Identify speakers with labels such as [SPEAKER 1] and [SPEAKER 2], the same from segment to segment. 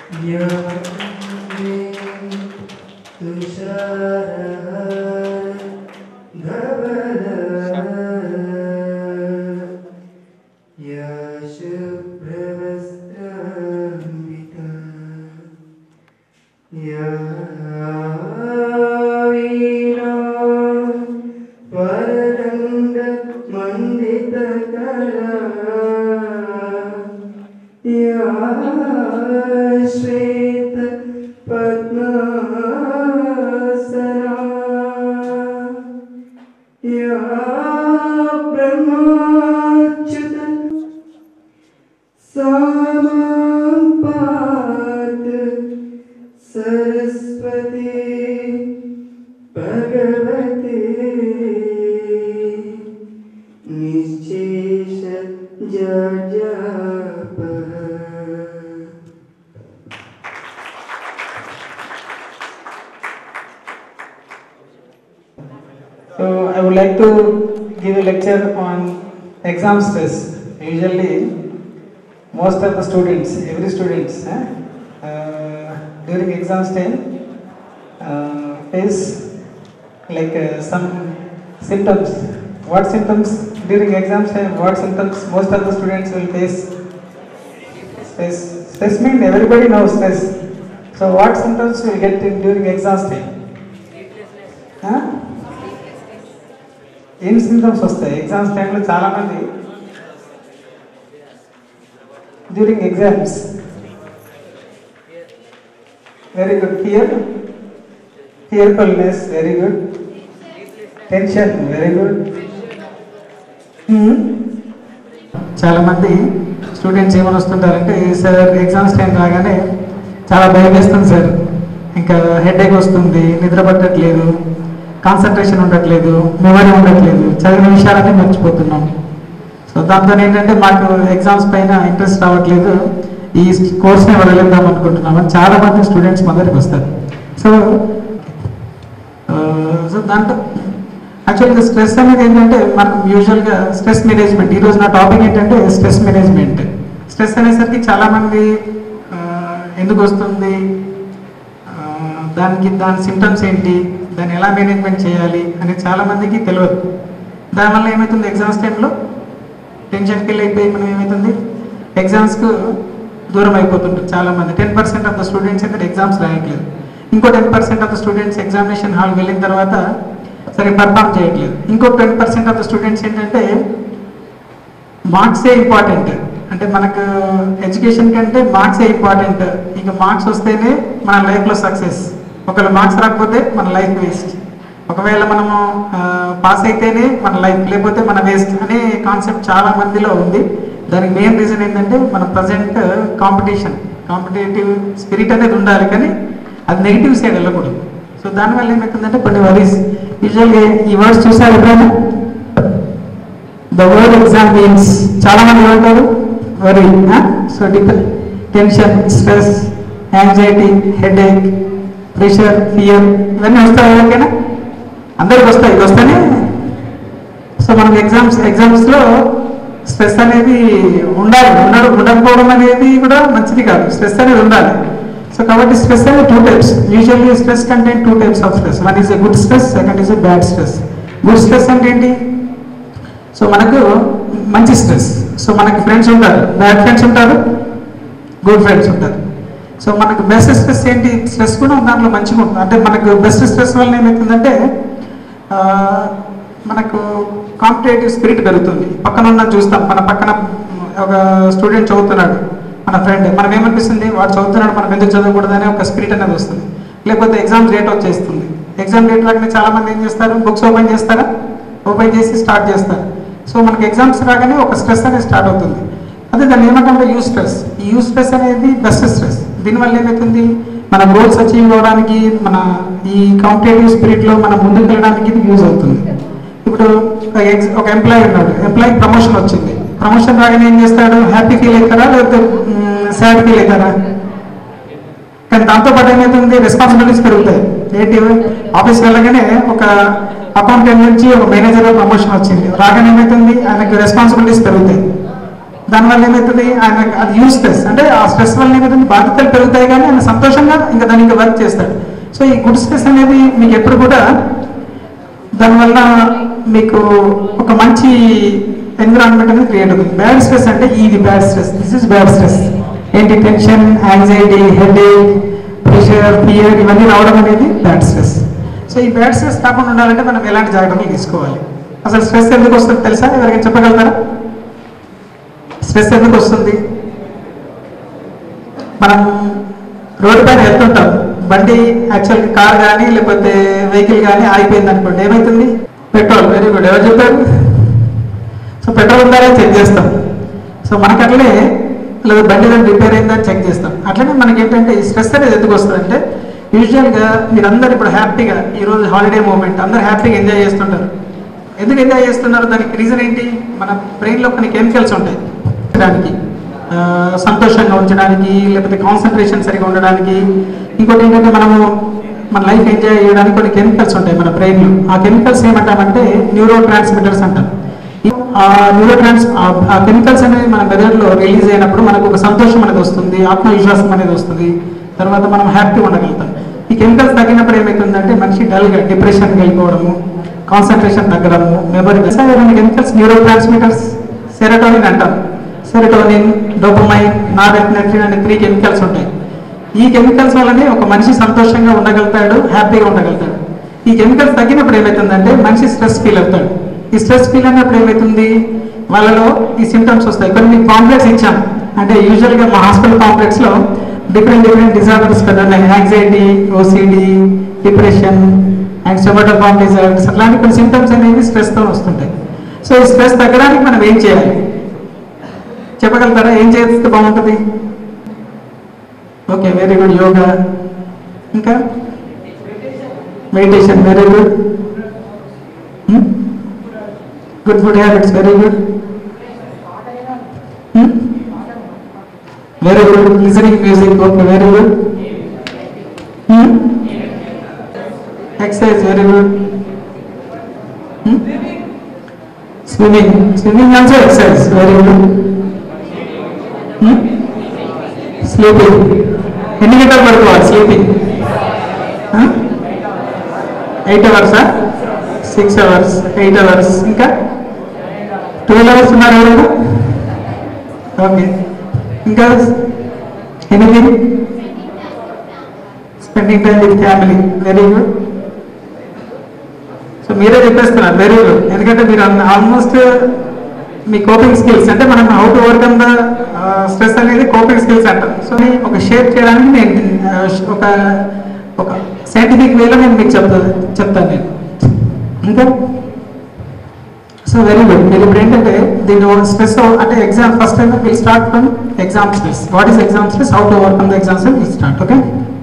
[SPEAKER 1] श्वेत पद्मासना या ब्रह्माच्युत सामां पात सरस्वती भगवते निश्चेष जप
[SPEAKER 2] So I would like to give a lecture on exam stress. Usually, most of the students, every students, eh, uh, during exam time uh, face like uh, some symptoms. What symptoms during exam time? What symptoms most of the students will face? Stress. Stress means everybody knows stress. So what symptoms will get in during exam time? Huh? ఏం symptoms వస్తాయి exams టైంలో చాలామంది during exams very good fear fearfulness very good tension very good చాలామంది students ఏమని వస్తుంటారంటే sir exams time రాగానే చాలా భయం వేస్తుంది సార్ ఇంకా హెడేక్ వస్తుంది నిద్ర పట్టట్లేదు కాన్సన్ట్రేషన్ ఉండట్లేదు మెమరీ ఉండట్లేదు చదివిన విషయాలన్నీ మర్చిపోతున్నాం సో దాంతో ఏంటంటే మాకు ఎగ్జామ్స్ పైన ఇంట్రెస్ట్ రావట్లేదు ఈ కోర్స్ని వదిలేద్దాం అనుకుంటున్నాం అని చాలా మంది స్టూడెంట్స్ మా దగ్గరికి వస్తారు సో సో దాంట్లో యాక్చువల్గా స్ట్రెస్ అనేది ఏంటంటే మనకు యూజువల్గా స్ట్రెస్ మేనేజ్మెంట్ ఈరోజు నా టాపిక్ ఏంటంటే స్ట్రెస్ మేనేజ్మెంట్ స్ట్రెస్ అనేసరికి చాలామంది ఆ, ఎందుకు వస్తుంది ఆ, దానికి దాని సిమ్టమ్స్ ఏంటి దాన్ని ఎలా మేనేజ్మెంట్ చేయాలి అని చాలామందికి తెలియదు దానివల్ల ఏమవుతుంది ఎగ్జామ్స్ టైంలో టెన్షన్కి వెళ్ళి అయిపోయి మనం ఏమవుతుంది ఎగ్జామ్స్కు దూరం అయిపోతుంటారు చాలామంది ten percent of the students అయితే ఎగ్జామ్స్ రాయట్లేదు ఇంకో ten percent of the students examination hall వెళ్ళిన తర్వాత సరే పర్ఫామ్ చేయట్లేదు ఇంకో ten percent of the students ఏంటంటే మార్క్సే ఇంపార్టెంట్ అంటే మనకు ఎడ్యుకేషన్ కంటే మార్క్సే ఇంపార్టెంట్ ఇక మార్క్స్ వస్తేనే మన లైఫ్లో సక్సెస్ ఒకవేళ మార్క్స్ రాకపోతే మన లైఫ్ వేస్ట్ ఒకవేళ మనము పాస్ అయితేనే మన లైఫ్ లేకపోతే మన వేస్ట్ అనే కాన్సెప్ట్ చాలా మందిలో ఉంది దానికి మెయిన్ రీజన్ ఏంటంటే మన ప్రజెంట్ కాంపిటీషన్ కాంపిటేటివ్ స్పిరిట్ అనేది ఉండాలి కానీ అది నెగిటివ్ సైడ్ వెళ్ళకూడదు సో దానివల్ల ఏమవుతుందంటే కొన్ని వరీస్ యూజువల్గా ఈ వర్డ్స్ చూసారు ఎప్పుడైనా ద వర్డ్ ఎగ్జామ్ మీన్స్ చాలా మంది ఏమంటారు వరీ సో డిప్ tension stress anxiety headache pressure fear ఇవన్నీ వస్తాయి ఎవరికైనా అందరికి వస్తాయి ఇది వస్తేనే సో మనం ఎగ్జామ్స్ ఎగ్జామ్స్లో స్ట్రెస్ అనేది ఉండాలి ఉండడం ఉండకపోవడం అనేది కూడా మంచిది కాదు స్ట్రెస్ అనేది ఉండాలి సో కాబట్టి స్ట్రెస్ అనేది two types usually stress contain two types of stress one is a good stress second is a bad stress good stress అంటే ఏంటి సో మనకు మంచి స్ట్రెస్ సో మనకి ఫ్రెండ్స్ ఉంటారు బ్యాడ్ ఫ్రెండ్స్ ఉంటారు గుడ్ ఫ్రెండ్స్ ఉంటారు సో మనకు బెస్ట్ స్ట్రెస్ ఏంటి స్ట్రెస్ కూడా దాంట్లో మంచిగా ఉంటుంది అంటే మనకు బెస్ట్ స్ట్రెస్ వల్ల ఏమవుతుందంటే ఆ, మనకు కాంపిటేటివ్ స్పిరిట్ పెరుగుతుంది పక్కన ఉన్న చూస్తాం మన పక్కన ఒక స్టూడెంట్ చదువుతున్నాడు మన ఫ్రెండ్ మనం ఏమనిపిస్తుంది వాడు చదువుతున్నాడు మనం ఎందుకు చదవకూడదని ఒక స్పిరిట్ అనేది వస్తుంది లేకపోతే ఎగ్జామ్ డేట్ వచ్చేస్తుంది ఎగ్జామ్ డేట్ రాగానే చాలా మంది ఏం చేస్తారు బుక్స్ ఓపెన్ చేస్తారా ఓపెన్ చేసి స్టార్ట్ చేస్తారు సో మనకి ఎగ్జామ్స్ రాగానే ఒక స్ట్రెస్ అనేది స్టార్ట్ అవుతుంది అదే దాన్ని ఏమంటే యూ స్ట్రెస్ ఈ యూ స్ట్రెస్ అనేది బెస్ట్ స్ట్రెస్ దీనివల్ల ఏమవుతుంది మన గోల్స్ అచీవ్ అవ్వడానికి మన ఈ కాంపిటేటివ్ స్పిరిట్లో మనం ముందుకు వెళ్ళడానికి ఇది యూజ్ అవుతుంది ఇప్పుడు ఒక ex- ఒక ఎంప్లాయీ ఉన్నాడు ఎంప్లాయీ ప్రమోషన్ వచ్చింది ప్రమోషన్ రాగానే ఏం చేస్తాడు హ్యాపీ ఫీల్ అవుతారా లేకపోతే సాడ్ ఫీల్ అవుతారా కానీ దాంతో పాటు ఏమవుతుంది రెస్పాన్సిబిలిటీస్ పెరుగుతాయి ఏంటి ఆఫీస్కి వెళ్ళగానే ఒక అకౌంటెంట్ నుంచి ఒక మేనేజర్ ప్రమోషన్ వచ్చింది రాగానే ఏమవుతుంది ఆయనకు రెస్పాన్సిబిలిటీస్ పెరుగుతాయి దానివల్ల ఏమవుతుంది ఆయన అది యూజ్ స్ట్రెస్ అంటే ఆ స్ట్రెస్ వల్ల ఏమవుతుంది బాధ్యతలు పెరుగుతాయి కానీ ఆయన సంతోషంగా ఇంకా దాని ఇంకా వర్క్ చేస్తాడు సో ఈ గుడ్ స్ట్రెస్ అనేది మీకు ఎప్పుడు కూడా దానివల్ల మీకు ఒక మంచి ఎన్విరాన్మెంట్ అనేది క్రియేట్ అవుతుంది బ్యాడ్ స్ట్రెస్ అంటే ఇది bad stress this is bad stress ఏంటి tension anxiety headache pressure fear ఇవన్నీ రావడం అనేది బ్యాడ్ స్ట్రెస్ సో ఈ బ్యాడ్ స్ట్రెస్ కాకుండా ఉండాలంటే మనం ఎలాంటి జాగ్రత్తలు తీసుకోవాలి అసలు స్ట్రెస్ ఎందుకు వస్తుంది తెలుసా ఎవరికైనా చెప్పగలుగుతారా స్ట్రెస్ ఎందుకు వస్తుంది మనం రోడ్డు పైన వెళ్తుంటాం బండి యాక్చువల్ కార్ కానీ లేకపోతే వెహికల్ కానీ ఆగిపోయింది అనుకోండి ఏమవుతుంది పెట్రోల్ వెరీ గుడ్ ఎవరు చెప్పారు సో పెట్రోల్ ఉందా చెక్ చేస్తాం సో మనకు అట్లే లేదా బండి ఏదైనా రిపేర్ అయిందా చెక్ చేస్తాం అట్లనే మనకి ఏంటంటే ఈ స్ట్రెస్ అనేది ఎందుకు వస్తుంది అంటే యూజువల్గా మీరందరూ ఇప్పుడు హ్యాపీగా ఈరోజు హాలిడే మూమెంట్ అందరూ హ్యాపీగా ఎంజాయ్ చేస్తుంటారు ఎందుకు ఎంజాయ్ చేస్తున్నారు దానికి రీజన్ ఏంటి మన బ్రెయిన్లో కొన్ని కెమికల్స్ ఉంటాయి దానికి ఆ, సంతోషంగా ఉంచడానికి లేకపోతే కాన్సన్ట్రేషన్ సరిగా ఉండడానికి ఇంకోటి ఏంటంటే మనము మన లైఫ్ ఎంజాయ్ చేయడానికి కొన్ని కెమికల్స్ ఉంటాయి మన బ్రెయిన్లో ఆ కెమికల్స్ ఏమంటామంటే న్యూరో ట్రాన్స్మిటర్స్ అంటాం ఆ న్యూరో ట్రాన్స్ ఆ కెమికల్స్ అనేవి మన మెదడులో రిలీజ్ అయినప్పుడు మనకు ఒక సంతోషం అనేది వస్తుంది ఆత్మవిశ్వాసం అనేది వస్తుంది తర్వాత మనం హ్యాపీగా ఉండగలుగుతాం ఈ కెమికల్స్ తగ్గినప్పుడు ఏమవుతుందంటే మనిషి డల్గా డిప్రెషన్కి వెళ్ళిపోవడము కాన్సన్ట్రేషన్ తగ్గడము memory chemicals neuro transmitters serotonin అంటాం సెరటోనిన్ డోపమైన్ నారెఫినెఫ్రిన్ అనే త్రీ కెమికల్స్ ఉంటాయి ఈ కెమికల్స్ వల్లనే ఒక మనిషి సంతోషంగా ఉండగలుగుతాడు హ్యాపీగా ఉండగలుగుతాడు ఈ కెమికల్స్ తగ్గినప్పుడు ఏమవుతుందంటే మనిషి స్ట్రెస్ ఫీల్ అవుతాడు ఈ స్ట్రెస్ ఫీల్ అయినప్పుడు ఏమవుతుంది వాళ్ళలో ఈ సిమ్టమ్స్ వస్తాయి కొన్ని కాంప్లెక్స్ ఇచ్చాం అంటే యూజువల్గా మా హాస్పిటల్ కాంప్లెక్స్లో డిఫరెంట్ డిఫరెంట్ డిజార్డర్స్ కదా ఉన్నాయి anxiety OCD depression and somatoform disorders అట్లాంటి కొన్ని సిమ్టమ్స్ అనేవి స్ట్రెస్తో వస్తుంటాయి సో ఈ స్ట్రెస్ తగ్గడానికి మనం ఏం చేయాలి చెప్పగలుగుతారా ఏం చేస్తే బాగుంటుంది ఓకే వెరీ గుడ్ యోగా ఇంకా meditation very good good food habits very good very good listening music okay very good exercise very good swimming swimming also exercise very good sleeping ఎన్ని గంటలు పడుకోవాలి స్లీపింగ్ ఎయిట్ అవర్సా సిక్స్ అవర్స్ ఎయిట్ అవర్స్ ఇంకా twelve hours ఉన్నారు ఎవరైనా okay ఇంకా ఎనిమిది spending time with family very good so మీరే చెప్పేస్తున్నారు వెరీ గుడ్ ఎందుకంటే మీరు ఆల్మోస్ట్ మీ కోపింగ్ స్కిల్స్ అంటే మనం how to overcome the stress అనేది కోపింగ్ స్కిల్స్ అంటాం సో ఒక షేర్ చేయడానికి నేను ఆ, ఒక ఒక సైంటిఫిక్ వేలో నేను మీకు చెప్తా చెప్తాను నేను ఇంకా సో వెరీ గుడ్ మీరు ఇప్పుడు ఏంటంటే దీన్ని స్ట్రెస్ అంటే exam first time will start from exam stress what is exam stress how to overcome the exam stress will start okay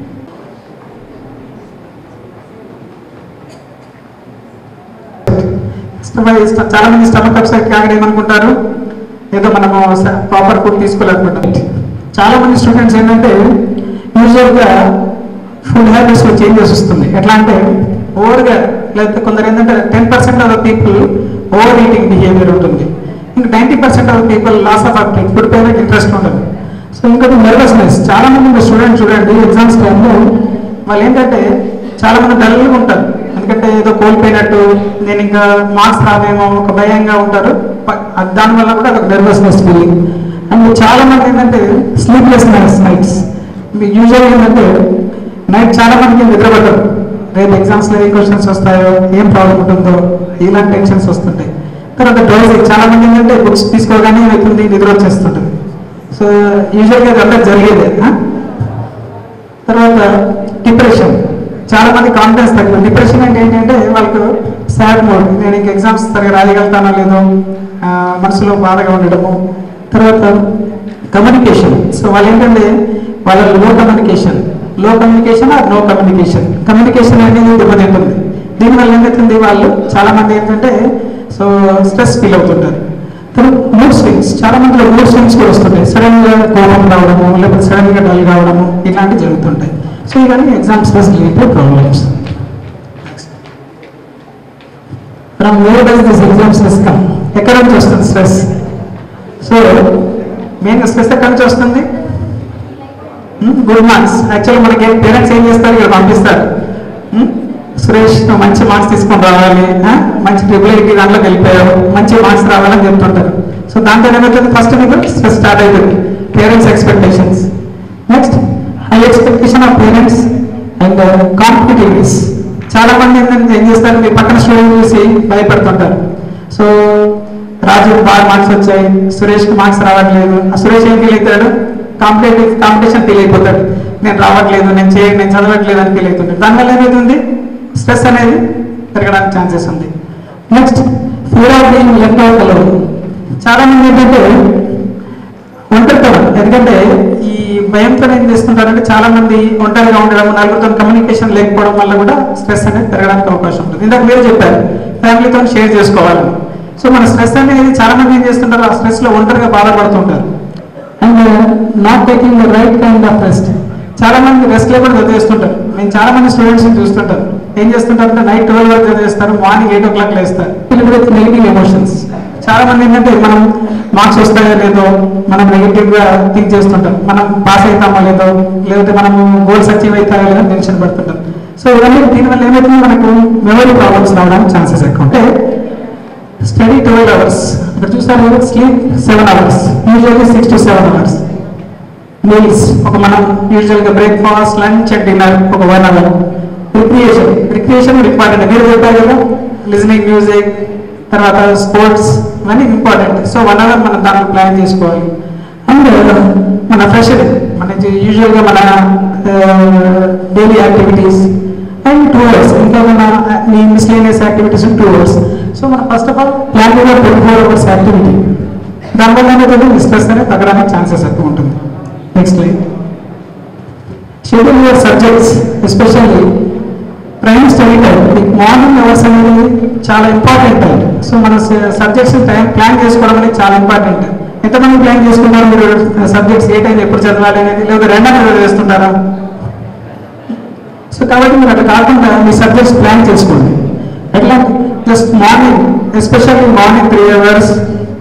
[SPEAKER 2] చాలా మంది స్టమక్ అప్సెట్ కాగానే ఏమనుకుంటారు ఏదో మనము ప్రాపర్ ఫుడ్ తీసుకోలేకపోతాం చాలా మంది స్టూడెంట్స్ ఏంటంటే యూజువల్గా ఫుడ్ హ్యాబిట్స్ లో చేంజెస్ వస్తుంది ఎట్లా అంటే ఓవర్గా లేకపోతే కొందరు ఏంటంటే ten percent of the people over eating behaviour ఉంటుంది ఇంకా ninety percent of people loss of appetite food పైన ఇంట్రెస్ట్ ఉండదు సో ఇంకోటి నర్వస్నెస్ చాలా మంది స్టూడెంట్ చూడండి ఎగ్జామ్స్ టైంలో వాళ్ళు ఏంటంటే చాలా మంది డల్గా ఉంటారు ఎందుకంటే ఏదో కోల్పోయినట్టు నేను ఇంకా మార్క్స్ రావేమో ఒక భయంగా ఉంటారు ప- అది దానివల్ల కూడా అదొక నర్వస్నెస్ ఫీలింగ్ అండ్ చాలా మంది ఏంటంటే స్లీప్లెస్ నైట్స్ నైట్స్ మీకు యూజువల్ ఏంటంటే నైట్ చాలా మందికి నిద్రపడరు రేపు ఎగ్జామ్స్లో ఏ క్వశ్చన్స్ వస్తాయో ఏం ప్రాబ్లం ఉంటుందో ఇలాంటి టెన్షన్స్ వస్తుంటాయి తర్వాత డ్రైవింగ్ చాలా మంది ఏంటంటే బుక్స్ తీసుకోగానే అవుతుంది నిద్ర వచ్చేస్తుంటుంది సో యూజువల్గా అది అంతా జరిగేదే ఆ? తర్వాత డిప్రెషన్ చాలా మంది కాన్ఫిడెన్స్ తగ్గిన డిప్రెషన్ అంటే ఏంటంటే వాళ్ళకు సాడ్ మోడ్ నేను ఇంక ఎగ్జామ్స్ సరిగా రాయగలుగుతానో లేదో ఆ, మనసులో బాధగా ఉండడము తర్వాత కమ్యూనికేషన్ సో వాళ్ళు ఏంటంటే వాళ్ళ లో కమ్యూనికేషన్ లో communication or no communication communication అనేది దెబ్బతింటుంది దీనివల్ల ఏమవుతుంది వాళ్ళు చాలా మంది ఏంటంటే సో స్ట్రెస్ ఫీల్ అవుతుంటారు తర్వాత మూడ్ స్వింగ్స్ చాలా మందిలో మూడ్ స్వింగ్స్ కూడా వస్తుంటాయి సడన్ గా కోపం రావడము లేకపోతే సడన్ గా డల్ కావడము ఇలాంటివి జరుగుతుంటాయి సో ఇవన్నీ exam stress related problems from where does this exam stress come ఎక్కడ నుంచి వస్తుంది స్ట్రెస్ సో మెయిన్ స్ట్రెస్ ఎక్కడి నుంచి వస్తుంది గుడ్ మార్క్స్ యాక్చువల్ మనకి పేరెంట్స్ ఏం చేస్తారు ఇక్కడ పంపిస్తారు Hmm? సురేష్ నువ్వు మంచి మార్క్స్ తీసుకొని రావాలి ఆ? మంచి ట్రిపుల్ ఎయిటీ దాంట్లోకి వెళ్ళిపోయావు మంచి మార్క్స్ రావాలని చెప్తుంటారు సో దాంతో ఏమవుతుంది ఫస్ట్ మీకు స్ట్రెస్ స్టార్ట్ అవుతుంది parents expectations next high expectation of parents and competitiveness చాలా మంది ఏంటంటే ఏం చేస్తారు మీ పక్కన స్టూడెంట్ చూసి భయపడుతుంటారు సో రాజు బాగా మార్క్స్ వచ్చాయి సురేష్కి మార్క్స్ రావట్లేదు ఆ సురేష్ ఏం ఫీల్ అవుతాడు కాంపిటేటివ్ కాంపిటీషన్ ఫీల్ అయిపోతాడు నేను రావట్లేదు నేను చేయ నేను చదవట్లేదు అని ఫీల్ అవుతుంటాడు దానివల్ల ఏమవుతుంది స్ట్రెస్ అనేది పెరగడానికి ఛాన్సెస్ ఉంది next feel of being left out aloud చాలా మంది ఏంటంటే ఒంటరితనం ఎందుకంటే ఈ భయంతో ఏం చేస్తుంటారంటే చాలా మంది ఒంటరిగా ఉండడం నలుగురితో కమ్యూనికేషన్ లేకపోవడం వల్ల కూడా స్ట్రెస్ అనేది పెరగడానికి అవకాశం ఉంటుంది ఇందాక మీరు చెప్పారు ఫ్యామిలీతో షేర్ చేసుకోవాలని సో మన స్ట్రెస్ అనేది చాలా మంది ఏం చేస్తుంటారు ఆ స్ట్రెస్ లో ఒంటరిగా బాధపడుతుంటారు and not taking the right kind of rest చాలా మంది రెస్ట్ లేకుండా చదివేస్తుంటారు నేను చాలా మంది స్టూడెంట్స్ చూస్తుంటారు ఏం చేస్తుంటారు అంటే నైట్ ట్వెల్వ్ వరకు చదివేస్తారు మార్నింగ్ ఎయిట్ ఓ క్లాక్ లేస్తారు విత్ నెగిటివ్ ఎమోషన్స్ చాలా మంది ఏంటంటే మనం మార్క్స్ వస్తాయో లేదో మనం నెగిటివ్ గా థింక్ చేస్తుంటాం మనం పాస్ అవుతామో లేదో లేకపోతే మనం గోల్స్ అచీవ్ అవుతాయో లేదో టెన్షన్ పడుతుంటాం సో ఇవన్నీ దీనివల్ల ఏమవుతుంది మనకు మెమరీ ప్రాబ్లమ్స్ రావడానికి ఛాన్సెస్ ఎక్కువ అంటే స్టడీ ట్వెల్వ్ అవర్స్ ఇక్కడ చూస్తారు sleep seven hours usually six to seven hours meals ఒక మనం యూజువల్గా బ్రేక్ఫాస్ట్ లంచ్ అండ్ డిన్నర్ ఒక one hour recreation recreation important మీరు చెప్పారు కదా లిజనింగ్ మ్యూజిక్ తర్వాత స్పోర్ట్స్ ఇవన్నీ ఇంపార్టెంట్ సో వన్ అవర్ మనం దాంట్లో ప్లాన్ చేసుకోవాలి అండ్ మన ఫ్రెష్ మన యూజువల్గా మన daily activities and two hours ఇంకా మన మీ miscellaneous activities two hours so మనం ఫస్ట్ ఆఫ్ ఆల్ ప్లాన్ కూడా ట్వంటీ ఫోర్ అవర్స్ యాక్టివిటీ దానివల్ల ఏమవుతుంది స్ట్రెస్ అనేది తగ్గడానికి ఛాన్సెస్ ఎక్కువ ఉంటుంది next line schedule your subjects especially prime study time morning hours అనేది చాలా ఇంపార్టెంట్ టైం సో మన సబ్జెక్ట్స్ టైం ప్లాన్ చేసుకోవడం అనేది చాలా ఇంపార్టెంట్ ఎంతమంది ప్లాన్ చేసుకుంటారు మీరు సబ్జెక్ట్స్ ఏ టైం ఎప్పుడు చదవాలి అనేది లేదా రెండో చేస్తుంటారా సో కాబట్టి మీరు అట్లా కాకుండా మీ సబ్జెక్ట్స్ ప్లాన్ చేసుకోండి ఎట్లా just morning especially morning three hours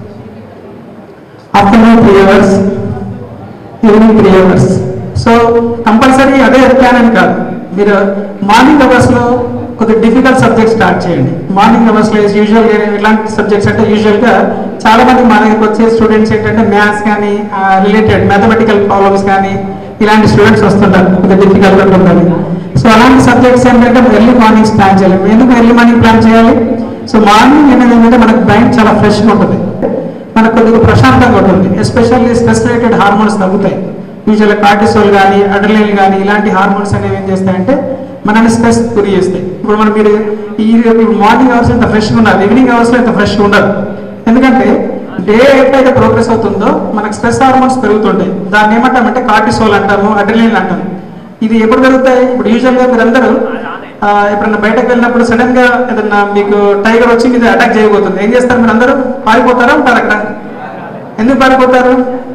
[SPEAKER 2] afternoon three hours evening three hours so compulsory అదే ప్లాన్ అని కాదు మీరు మార్నింగ్ అవర్స్లో కొద్దిగా డిఫికల్ట్ సబ్జెక్ట్ స్టార్ట్ చేయండి మార్నింగ్ అవర్స్లో యూజువల్గా ఇలాంటి సబ్జెక్ట్స్ అంటే యూజువల్గా చాలా మంది మన దగ్గరికి వచ్చే స్టూడెంట్స్ ఏంటంటే మ్యాథ్స్ కానీ రిలేటెడ్ మ్యాథమెటికల్ ప్రాబ్లమ్స్ కానీ ఇలాంటి స్టూడెంట్స్ వస్తుంటారు కొద్దిగా డిఫికల్ట్గా ఉంటుంది సో అలాంటి సబ్జెక్ట్స్ ఏంటంటే ఎర్లీ మార్నింగ్స్ ప్లాన్ చేయాలి ఎందుకు ఎర్లీ మార్నింగ్ ప్లాన్ చేయాలి సో మార్నింగ్ అనేది ఏంటంటే మనకు బ్రైన్ చాలా ఫ్రెష్గా ఉంటుంది మనకు కొద్దిగా ప్రశాంతంగా ఉంటుంది ఎస్పెషల్లీ స్ట్రెస్ రిలేటెడ్ హార్మోన్స్ తగ్గుతాయి యూజువల్గా కార్టిసోల్ కానీ అడ్రలిన్ కానీ ఇలాంటి హార్మోన్స్ అనేవి ఏం చేస్తాయంటే మనల్ని స్ట్రెస్ గురి చేస్తాయి ఇప్పుడు మనం మీరు ఈ మార్నింగ్ అవర్స్ ఇంత ఫ్రెష్గా ఉండాలి ఈవినింగ్ అవర్స్లో ఇంత ఫ్రెష్గా ఉండదు ఎందుకంటే డే ఎప్పుడైతే ప్రోగ్రెస్ అవుతుందో మనకు స్ట్రెస్ హార్మోన్స్ పెరుగుతుంటాయి దాన్ని ఏమంటామంటే కార్టిసోల్ అంటాము అడ్రలిన్ అంటాము ఇది ఎప్పుడు పెరుగుతాయి ఇప్పుడు యూజువల్గా మీరందరూ ఆ, ఎప్పుడన్నా బయటకు వెళ్ళినప్పుడు సడన్ గా ఏదన్నా మీకు టైగర్ వచ్చి మీద అటాక్ చేయబోతుంది ఏం చేస్తారు మీరు అందరూ పారిపోతారా ఉంటారు అక్కడ ఎందుకు పారిపోతారు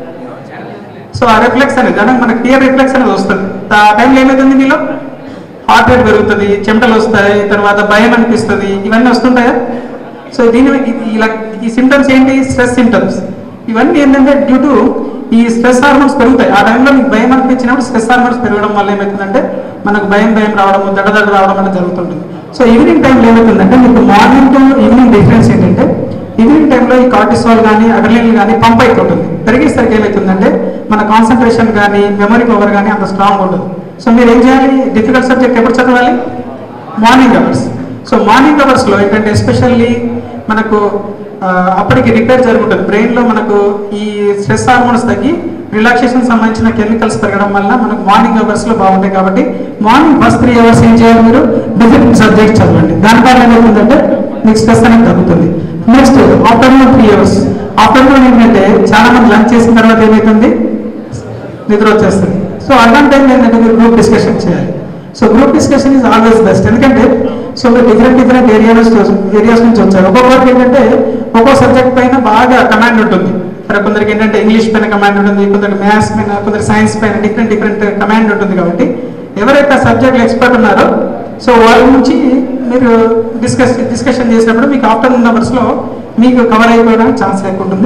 [SPEAKER 2] సో ఆ రిఫ్లెక్స్ అనేది అంటే మనకి క్లియర్ రిఫ్లెక్స్ అనేది వస్తుంది ఆ టైంలో ఏమవుతుంది మీలో హార్ట్ రేట్ పెరుగుతుంది చెమటలు వస్తాయి తర్వాత భయం అనిపిస్తుంది ఇవన్నీ వస్తుంటాయా సో దీని ఇది- ఇలా ఈ సిమ్టమ్స్ ఏంటి స్ట్రెస్ సిమ్టమ్స్ ఇవన్నీ ఏంటంటే డ్యూ టు ఈ స్ట్రెస్ హార్మోన్స్ పెరుగుతాయి ఆ టైంలో మీకు భయం అనిపించినప్పుడు స్ట్రెస్ హార్మోన్స్ పెరగడం వల్ల ఏమవుతుందంటే మనకు భయం భయం రావడం దడదడ రావడం అనేది జరుగుతుంటుంది సో ఈవినింగ్ టైంలో ఏమవుతుందంటే మీకు మార్నింగ్ టు ఈవినింగ్ డిఫరెన్స్ ఏంటంటే ఈవినింగ్ టైంలో ఈ కార్టిసాల్ కానీ అడ్రలిన్ కానీ పంప్ అయిపోతుంది పెరిగేసరికి ఏమవుతుందంటే మన కాన్సన్ట్రేషన్ కానీ మెమరీ పవర్ కానీ అంత స్ట్రాంగ్ ఉండదు సో మీరు ఏం చేయాలి డిఫికల్ట్ సబ్జెక్ట్ ఎప్పుడు చదవాలి మార్నింగ్ అవర్స్ సో మార్నింగ్ అవర్స్లో ఏంటంటే ఎస్పెషల్లీ మనకు ఆ, అప్పటికి రిపేర్ జరుగుతుంది బ్రెయిన్లో మనకు ఈ స్ట్రెస్ హార్మోన్స్ తగ్గి రిలాక్సేషన్ సంబంధించిన కెమికల్స్ పెరగడం వల్ల మనకు మార్నింగ్ అవర్స్లో బాగుంటాయి కాబట్టి మార్నింగ్ ఫస్ట్ త్రీ అవర్స్ ఏం చేయాలి మీరు డిఫరెంట్ సబ్జెక్ట్ చదవండి దానివల్ల ఏమవుతుందంటే మీకు స్ట్రెస్ అనేది తగ్గుతుంది next afternoon three hours afternoon ఏంటంటే చాలా మంది లంచ్ చేసిన తర్వాత ఏమవుతుంది నిద్ర వచ్చేస్తుంది సో అలాంటి టైం ఏంటంటే మీరు గ్రూప్ డిస్కషన్ చేయాలి so group discussion is always best ఎందుకంటే సో మీరు డిఫరెంట్ డిఫరెంట్ ఏరియాస్ ఏరియాస్ నుంచి వచ్చారు ఒక్కొక్కరికి ఏంటంటే ఒక్కో సబ్జెక్ట్ పైన బాగా కమాండ్ ఉంటుంది మరి కొందరికి ఏంటంటే ఇంగ్లీష్ పైన కమాండ్ ఉంటుంది కొందరికి మ్యాథ్స్ పైన కొందరికి సైన్స్ పైన డిఫరెంట్ డిఫరెంట్ కమాండ్ ఉంటుంది కాబట్టి ఎవరైతే సబ్జెక్ట్ ఎక్స్పర్ట్ ఉన్నారో సో వాళ్ళ నుంచి మీరు డిస్కస్ డిస్కషన్ చేసినప్పుడు మీకు ఆఫ్టర్నూన్ అవర్స్లో మీకు కవర్ అయిపోవడానికి ఛాన్స్ ఎక్కువ ఉంటుంది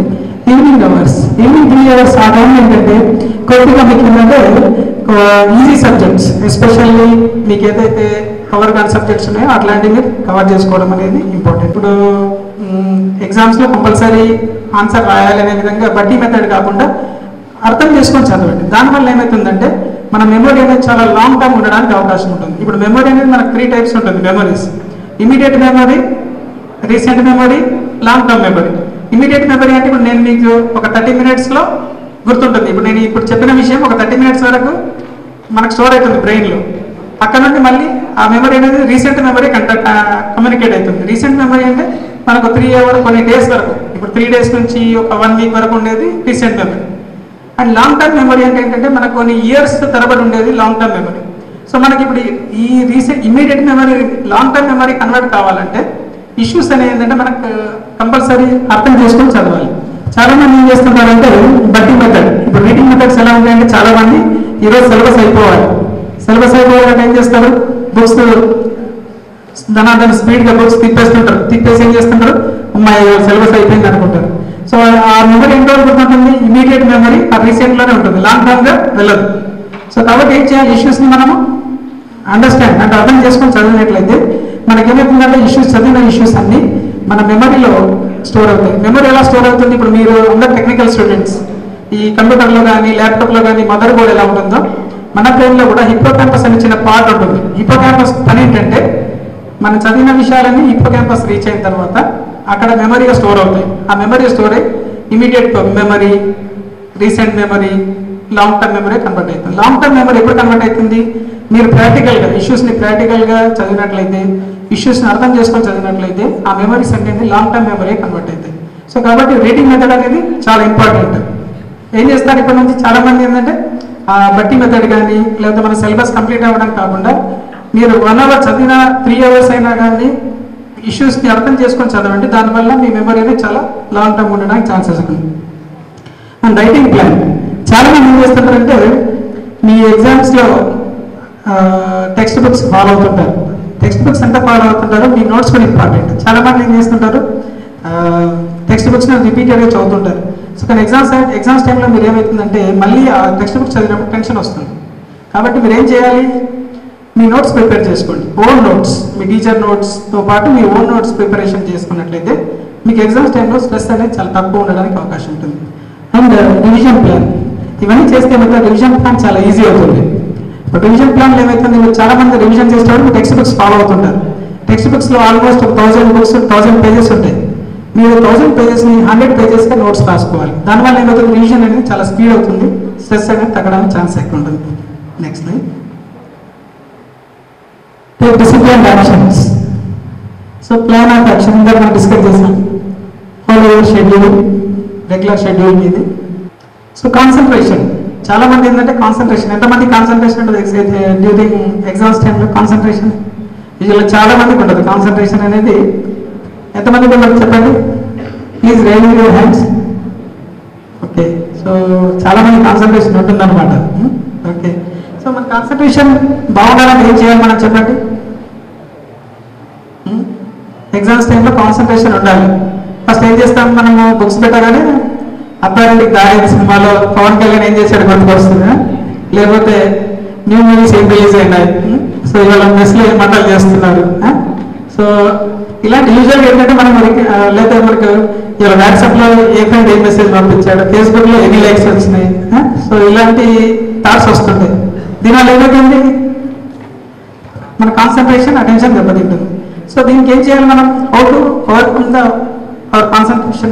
[SPEAKER 2] evening hours evening three hours ఆ టైం ఏంటంటే కొద్దిగా మీకు ఏంటంటే ఈజీ సబ్జెక్ట్స్ ఎస్పెషల్లీ మీకు ఏదైతే కవర్ కాని సబ్జెక్ట్స్ ఉన్నాయో అట్లాంటివి మీరు కవర్ చేసుకోవడం అనేది ఇంపార్టెంట్ ఇప్పుడు ఎగ్జామ్స్లో కంపల్సరీ ఆన్సర్ రాయాలి అనే విధంగా బట్టి మెథడ్ కాకుండా అర్థం చేసుకొని చదవండి దానివల్ల ఏమవుతుందంటే మన మెమొరీ అనేది చాలా లాంగ్ టైం ఉండడానికి అవకాశం ఉంటుంది ఇప్పుడు మెమొరీ అనేది మనకు త్రీ టైప్స్ ఉంటుంది memories immediate memory recent memory long term memory immediate memory అంటే ఇప్పుడు నేను మీకు ఒక థర్టీ మినిట్స్లో గుర్తుంటుంది ఇప్పుడు నేను ఇప్పుడు చెప్పిన విషయం ఒక థర్టీ మినిట్స్ వరకు మనకు స్టోర్ అవుతుంది బ్రెయిన్లో అక్కడ నుండి మళ్ళీ ఆ మెమరీ అనేది రీసెంట్ మెమరీ కంటాక్ట్ కమ్యూనికేట్ అవుతుంది రీసెంట్ మెమరీ అంటే మనకు త్రీ అవర్ కొన్ని డేస్ వరకు ఇప్పుడు త్రీ డేస్ నుంచి ఒక వన్ వీక్ వరకు ఉండేది recent memory and long term memory అంటే ఏంటంటే మనకు కొన్ని ఇయర్స్ తరబడి ఉండేది లాంగ్ టర్మ్ మెమరీ సో మనకి ఇప్పుడు ఈ recent immediate memory long term memory convert కావాలంటే ఇష్యూస్ అనేవి ఏంటంటే మనకు కంపల్సరీ అర్థం చేసుకొని చదవాలి చాలా మంది ఏం చేస్తుంటారంటే బట్టి మెథడ్ ఇప్పుడు రీడింగ్ మెథడ్స్ ఎలా ఉంటాయంటే చాలా మంది ఈరోజు సిలబస్ అయిపోవాలి సిలబస్ అయిపోవాలంటే ఏం చేస్తారు బుక్స్ ధనాధన స్పీడ్గా బుక్స్ తిప్పేస్తుంటారు తిప్పేసి ఏం చేస్తుంటారు అమ్మాయి సిలబస్ అయిపోయింది అనుకుంటారు సో ఆ మెమరీ ఎంత వరకు ఉంటుంది ఇమీడియట్ మెమరీ ఆ రీసెంట్ లోనే ఉంటుంది లాంగ్ టర్మ్ గా వెళ్ళదు సో కాబట్టి ఏం చేయాలి ఇష్యూస్ ని మనము అండర్స్టాండ్ అంటే అర్థం చేసుకొని చదివినట్లయితే మనకి ఏమవుతుందంటే ఇష్యూస్ చదివిన ఇష్యూస్ అన్ని మన మెమరీలో స్టోర్ అవుతాయి మెమరీ ఎలా స్టోర్ అవుతుంది ఇప్పుడు మీరు అందరు టెక్నికల్ స్టూడెంట్స్ ఈ కంప్యూటర్లో కానీ ల్యాప్టాప్లో కానీ మదర్ బోర్డ్ ఎలా ఉంటుందో మన బ్రెయిన్లో కూడా హిప్పో క్యాంపస్ అని చిన్న పార్ట్ ఉంటుంది హిప్పో క్యాంపస్ పని ఏంటంటే మనం చదివిన విషయాలన్నీ హిప్పో క్యాంపస్ రీచ్ అయిన తర్వాత అక్కడ మెమరీగా స్టోర్ అవుతాయి ఆ మెమరీ స్టోర్ అయ్యి immediate memory recent memory long term memory convert అవుతుంది లాంగ్ టర్మ్ మెమరీ ఎప్పుడు కన్వర్ట్ అవుతుంది మీరు ప్రాక్టికల్గా ఇష్యూస్ని ప్రాక్టికల్గా చదివినట్లయితే ఇష్యూస్ని అర్థం చేసుకొని చదివినట్లయితే ఆ మెమరీస్ అనేది లాంగ్ టర్మ్ మెమరీ కన్వర్ట్ అవుతాయి సో కాబట్టి రీడింగ్ మెథడ్ అనేది చాలా ఇంపార్టెంట్ ఏం చేస్తారు ఇప్పటి నుంచి చాలా మంది ఏంటంటే ఆ బట్టి మెథడ్ కానీ లేకపోతే మన సిలబస్ కంప్లీట్ అవ్వడం కాకుండా మీరు వన్ అవర్ చదివిన త్రీ అవర్స్ అయినా కానీ ఇష్యూస్ని అర్థం చేసుకొని చదవండి దానివల్ల మీ మెమరీ అనేది చాలా లాంగ్ టర్మ్ ఉండడానికి ఛాన్సెస్ ఉంది అండ్ రైటింగ్ ప్లాన్ చాలా మంది ఏం చేస్తుంటారంటే మీ ఎగ్జామ్స్లో టెక్స్ట్ బుక్స్ ఫాలో అవుతుంటారు టెక్స్ట్ బుక్స్ ఎంత ఫాలో అవుతుంటారో మీ నోట్స్ కూడా ఇంపార్టెంట్ చాలా మంది ఏం చేస్తుంటారు టెక్స్ట్ బుక్స్ రిపీటెడ్గా చదువుతుంటారు సో కానీ ఎగ్జామ్స్ ఎగ్జామ్స్ టైంలో మీరు ఏమవుతుందంటే మళ్ళీ ఆ టెక్స్ట్ బుక్ చదివినప్పుడు టెన్షన్ వస్తుంది కాబట్టి మీరు ఏం చేయాలి మీ నోట్స్ ప్రిపేర్ చేసుకోండి ఓన్ నోట్స్ మీ టీచర్ నోట్స్తో పాటు మీ ఓన్ నోట్స్ ప్రిపరేషన్ చేసుకున్నట్లయితే మీకు ఎగ్జామ్స్ టైంలో స్ట్రెస్ అనేది చాలా తక్కువ ఉండడానికి అవకాశం ఉంటుంది అండ్ రివిజన్ ప్లాన్ ఇవన్నీ చేస్తే మాత్రం రివిజన్ ప్లాన్ చాలా ఈజీ అవుతుంది ఇప్పుడు రివిజన్ ప్లాన్లో ఏమవుతుంది మీరు చాలా మంది రివిజన్ చేసేటప్పుడు టెక్స్ట్ బుక్స్ ఫాలో అవుతుంటారు టెక్స్ట్ బుక్స్లో almost thousand books thousand pages ఉంటాయి మీరు థౌసండ్ పేజెస్ని హండ్రెడ్ పేజెస్గా నోట్స్ రాసుకోవాలి దానివల్ల ఏమవుతుంది రివిజన్ అనేది చాలా స్పీడ్ అవుతుంది స్ట్రెస్ అనేది తగ్గడానికి ఛాన్స్ ఎక్కువ ఉంటుంది next line take discipline actions so plan of action ఇందాక మనం డిస్కస్ చేసాం whole over schedule regular schedule ఇది సో కాన్సన్ట్రేషన్ చాలా మంది ఏంటంటే కాన్సన్ట్రేషన్ ఎంతమంది కాన్సన్ట్రేషన్ ఉంటుంది డ్యూరింగ్ ఎగ్జామ్స్ టైంలో కాన్సన్ట్రేషన్ వీళ్ళు చాలా మందికి ఉంటుంది కాన్సన్ట్రేషన్ అనేది ఎంతమందికి ఉంటుంది చెప్పండి please raise your hands okay so చాలా మంది కాన్సన్ట్రేషన్ ఉంటుందన్నమాట ఓకే సో మన కాన్సన్ట్రేషన్ బాగుండాలంటే ఏం చేయాలి మనం చెప్పండి ఎగ్జామ్స్ టైంలో కాన్సన్ట్రేషన్ ఉండాలి ఫస్ట్ ఏం చేస్తాం మనము బుక్స్ పెట్టగానే అబ్బాయి దారి సినిమాలో పవన్ కళ్యాణ్ ఏం చేశాడు గుర్తుకొస్తుందా లేకపోతే న్యూ మూవీస్ ఏం రిలీజ్ అయినాయి సో ఇవాళ మెస్లో ఏం మంటలు చేస్తున్నారు సో ఇలాంటి యూజువల్గా ఏంటంటే మనం మనకి ఆ, లేదా మనకు ఇవాళ వాట్సాప్లో ఏ ఫ్రెండ్ ఏ మెసేజ్ పంపించాడు ఫేస్బుక్లో ఎన్ని లైక్స్ వచ్చినాయి సో ఇలాంటి థాట్స్ వస్తుంటాయి దీనివల్ల ఏమవుతుంది మన కాన్సన్ట్రేషన్ అటెన్షన్ దెబ్బతింటుంది సో దీనికి ఏం చేయాలి మనం how to overcome the our concentration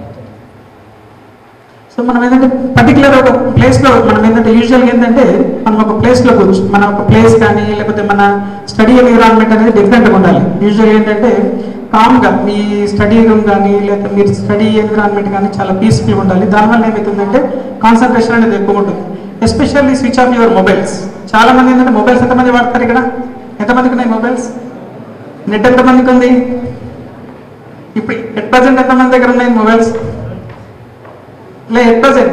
[SPEAKER 2] so మనం ఏంటంటే పర్టికులర్ ఒక ప్లేస్లో మనం ఏంటంటే యూజువల్గా ఏంటంటే మనం ఒక ప్లేస్లో కూర్చు మన ఒక ప్లేస్ కానీ లేకపోతే మన స్టడీ ఎన్విరాన్మెంట్ అనేది డిఫరెంట్గా ఉండాలి యూజువల్గా ఏంటంటే కామ్గా మీ స్టడీ రూమ్ కానీ లేకపోతే మీరు స్టడీ ఎన్విరాన్మెంట్ కానీ చాలా పీస్ఫుల్గా ఉండాలి దానివల్ల ఏమవుతుందంటే కాన్సన్ట్రేషన్ అనేది ఎక్కువ ఉంటుంది especially switch off your mobiles చాలా మంది ఏంటంటే మొబైల్స్ ఎంతమంది వాడతారు ఇక్కడ ఎంతమందికి ఉన్నాయి మొబైల్స్ నెట్ ఎంతమందికి ఉంది ఇప్పుడు ఎట్ ప్రజెంట్ ఎంతమంది దగ్గర ఉన్నాయి మొబైల్స్ లే ఎట్ ప్రజెంట్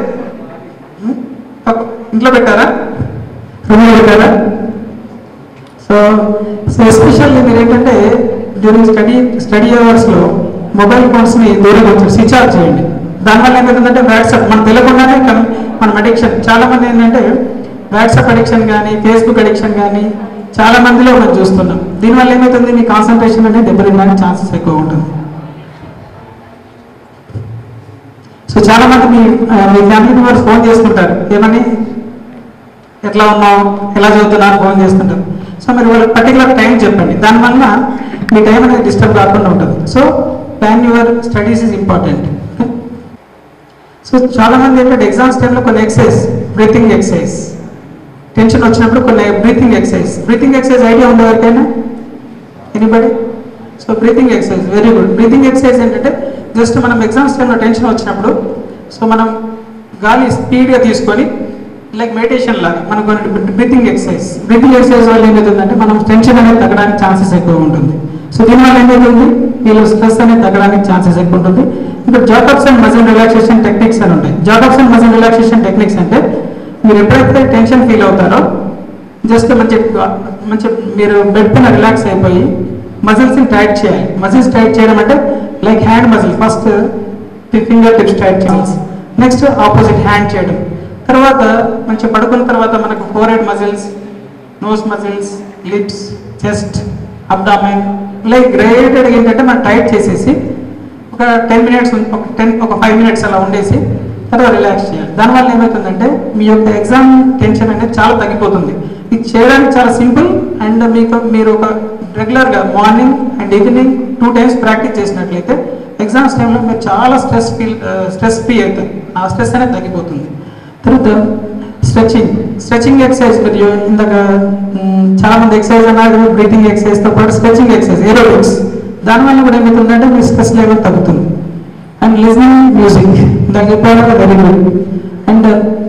[SPEAKER 2] ఇంట్లో పెట్టారా రూమ్లో పెట్టారా సో సో ఎస్పెషల్లీ మీరు ఏంటంటే డ్యూరింగ్ స్టడీ స్టడీ అవర్స్లో మొబైల్ ఫోన్స్ని దూరంగా ఉంచండి స్విచ్ ఆఫ్ చేయండి దానివల్ల ఏమవుతుందంటే వాట్సాప్ మనం తెలియకుండానే కం- మనం అడిక్షన్ చాలా మంది ఏంటంటే వాట్సాప్ అడిక్షన్ కానీ ఫేస్బుక్ అడిక్షన్ కానీ చాలా మందిలో మనం చూస్తున్నాం దీనివల్ల ఏమవుతుంది మీ కాన్సన్ట్రేషన్ అనేది దెబ్బతినడానికి ఛాన్సెస్ ఎక్కువ ఉంటుంది సో చాలా మంది మీ ఆ, మీ ఫ్యామిలీ మెంబర్స్ ఫోన్ చేసుకుంటారు ఏమని ఎట్లా ఉన్నావు ఎలా చదువుతున్నావు ఫోన్ చేస్తుంటారు సో మీరు వాళ్ళకి పర్టికులర్ టైం చెప్పండి దానివల్ల మీ టైం అనేది డిస్టర్బ్ కాకుండా ఉంటుంది so plan your studies is important so చాలా మంది ఏంటంటే ఎగ్జామ్స్ టైంలో కొన్ని ఎక్సర్సైజ్ బ్రీతింగ్ ఎక్సర్సైజ్ టెన్షన్ వచ్చినప్పుడు కొన్ని breathing exercise breathing exercise idea ఉండే ఎవరికైనా anybody so breathing exercise very good breathing exercise ఏంటంటే జస్ట్ మనం ఎగ్జామ్స్ టైంలో టెన్షన్ వచ్చినప్పుడు సో మనం గాలి స్పీడ్గా తీసుకొని లైక్ మెడిటేషన్ లాగా మనం కొన్ని బ్రీతింగ్ ఎక్సర్సైజ్ బ్రీతింగ్ ఎక్సర్సైజ్ వల్ల ఏమవుతుందంటే మనం టెన్షన్ అనేది తగ్గడానికి ఛాన్సెస్ ఎక్కువ ఉంటుంది సో దీనివల్ల ఏమవుతుంది వీళ్ళు స్ట్రెస్ అనేది తగ్గడానికి ఛాన్సెస్ ఎక్కువ ఉంటుంది ఇప్పుడు Jacobs and muscle relaxation techniques అని ఉంటాయి Jacobs and muscle relaxation techniques అంటే మీరు ఎప్పుడైతే టెన్షన్ ఫీల్ అవుతారో జస్ట్ మంచి మంచి మీరు బెడ్ పైన రిలాక్స్ అయిపోయి మజిల్స్ని టైట్ చేయాలి మజిల్స్ టైట్ చేయడం అంటే like hand muscle first finger tips tight చేయాలి నెక్స్ట్ ఆపోజిట్ హ్యాండ్ చేయడం తర్వాత మంచి పడుకున్న తర్వాత మనకు forehead muscles nose muscles lips chest abdomen like graded ఏంటంటే మనం టైట్ చేసేసి ఒక టెన్ మినిట్స్ ఒక టెన్ ఒక ఫైవ్ మినిట్స్ అలా ఉండేసి తర్వాత రిలాక్స్ చేయాలి దానివల్ల ఏమవుతుందంటే మీ యొక్క ఎగ్జామ్ టెన్షన్ అనేది చాలా తగ్గిపోతుంది ఇది చేయడానికి చాలా సింపుల్ అండ్ మీకు మీరు ఒక రెగ్యులర్గా morning and evening two times practice చేసినట్లయితే ఎగ్జామ్స్ టైంలో మీరు చాలా స్ట్రెస్ ఫీల్ స్ట్రెస్ ఫ్రీ అవుతారు ఆ స్ట్రెస్ అనేది తగ్గిపోతుంది తర్వాత స్ట్రెచింగ్ స్ట్రెచింగ్ ఎక్సర్సైజ్ మీరు ఇందాక మ్, చాలా మంది ఎక్సర్సైజ్ అన్నారు బ్రీతింగ్ ఎక్సర్సైజ్ తో పాటు స్ట్రెచింగ్ ఎక్సర్సైజ్ ఏరోబిక్స్ దానివల్ల కూడా ఏమవుతుందంటే మీ స్ట్రెస్ లెవెల్ తగ్గుతుంది అండ్ లిజనింగ్ మ్యూజిక్ దానికి చెప్పాలంటే very good and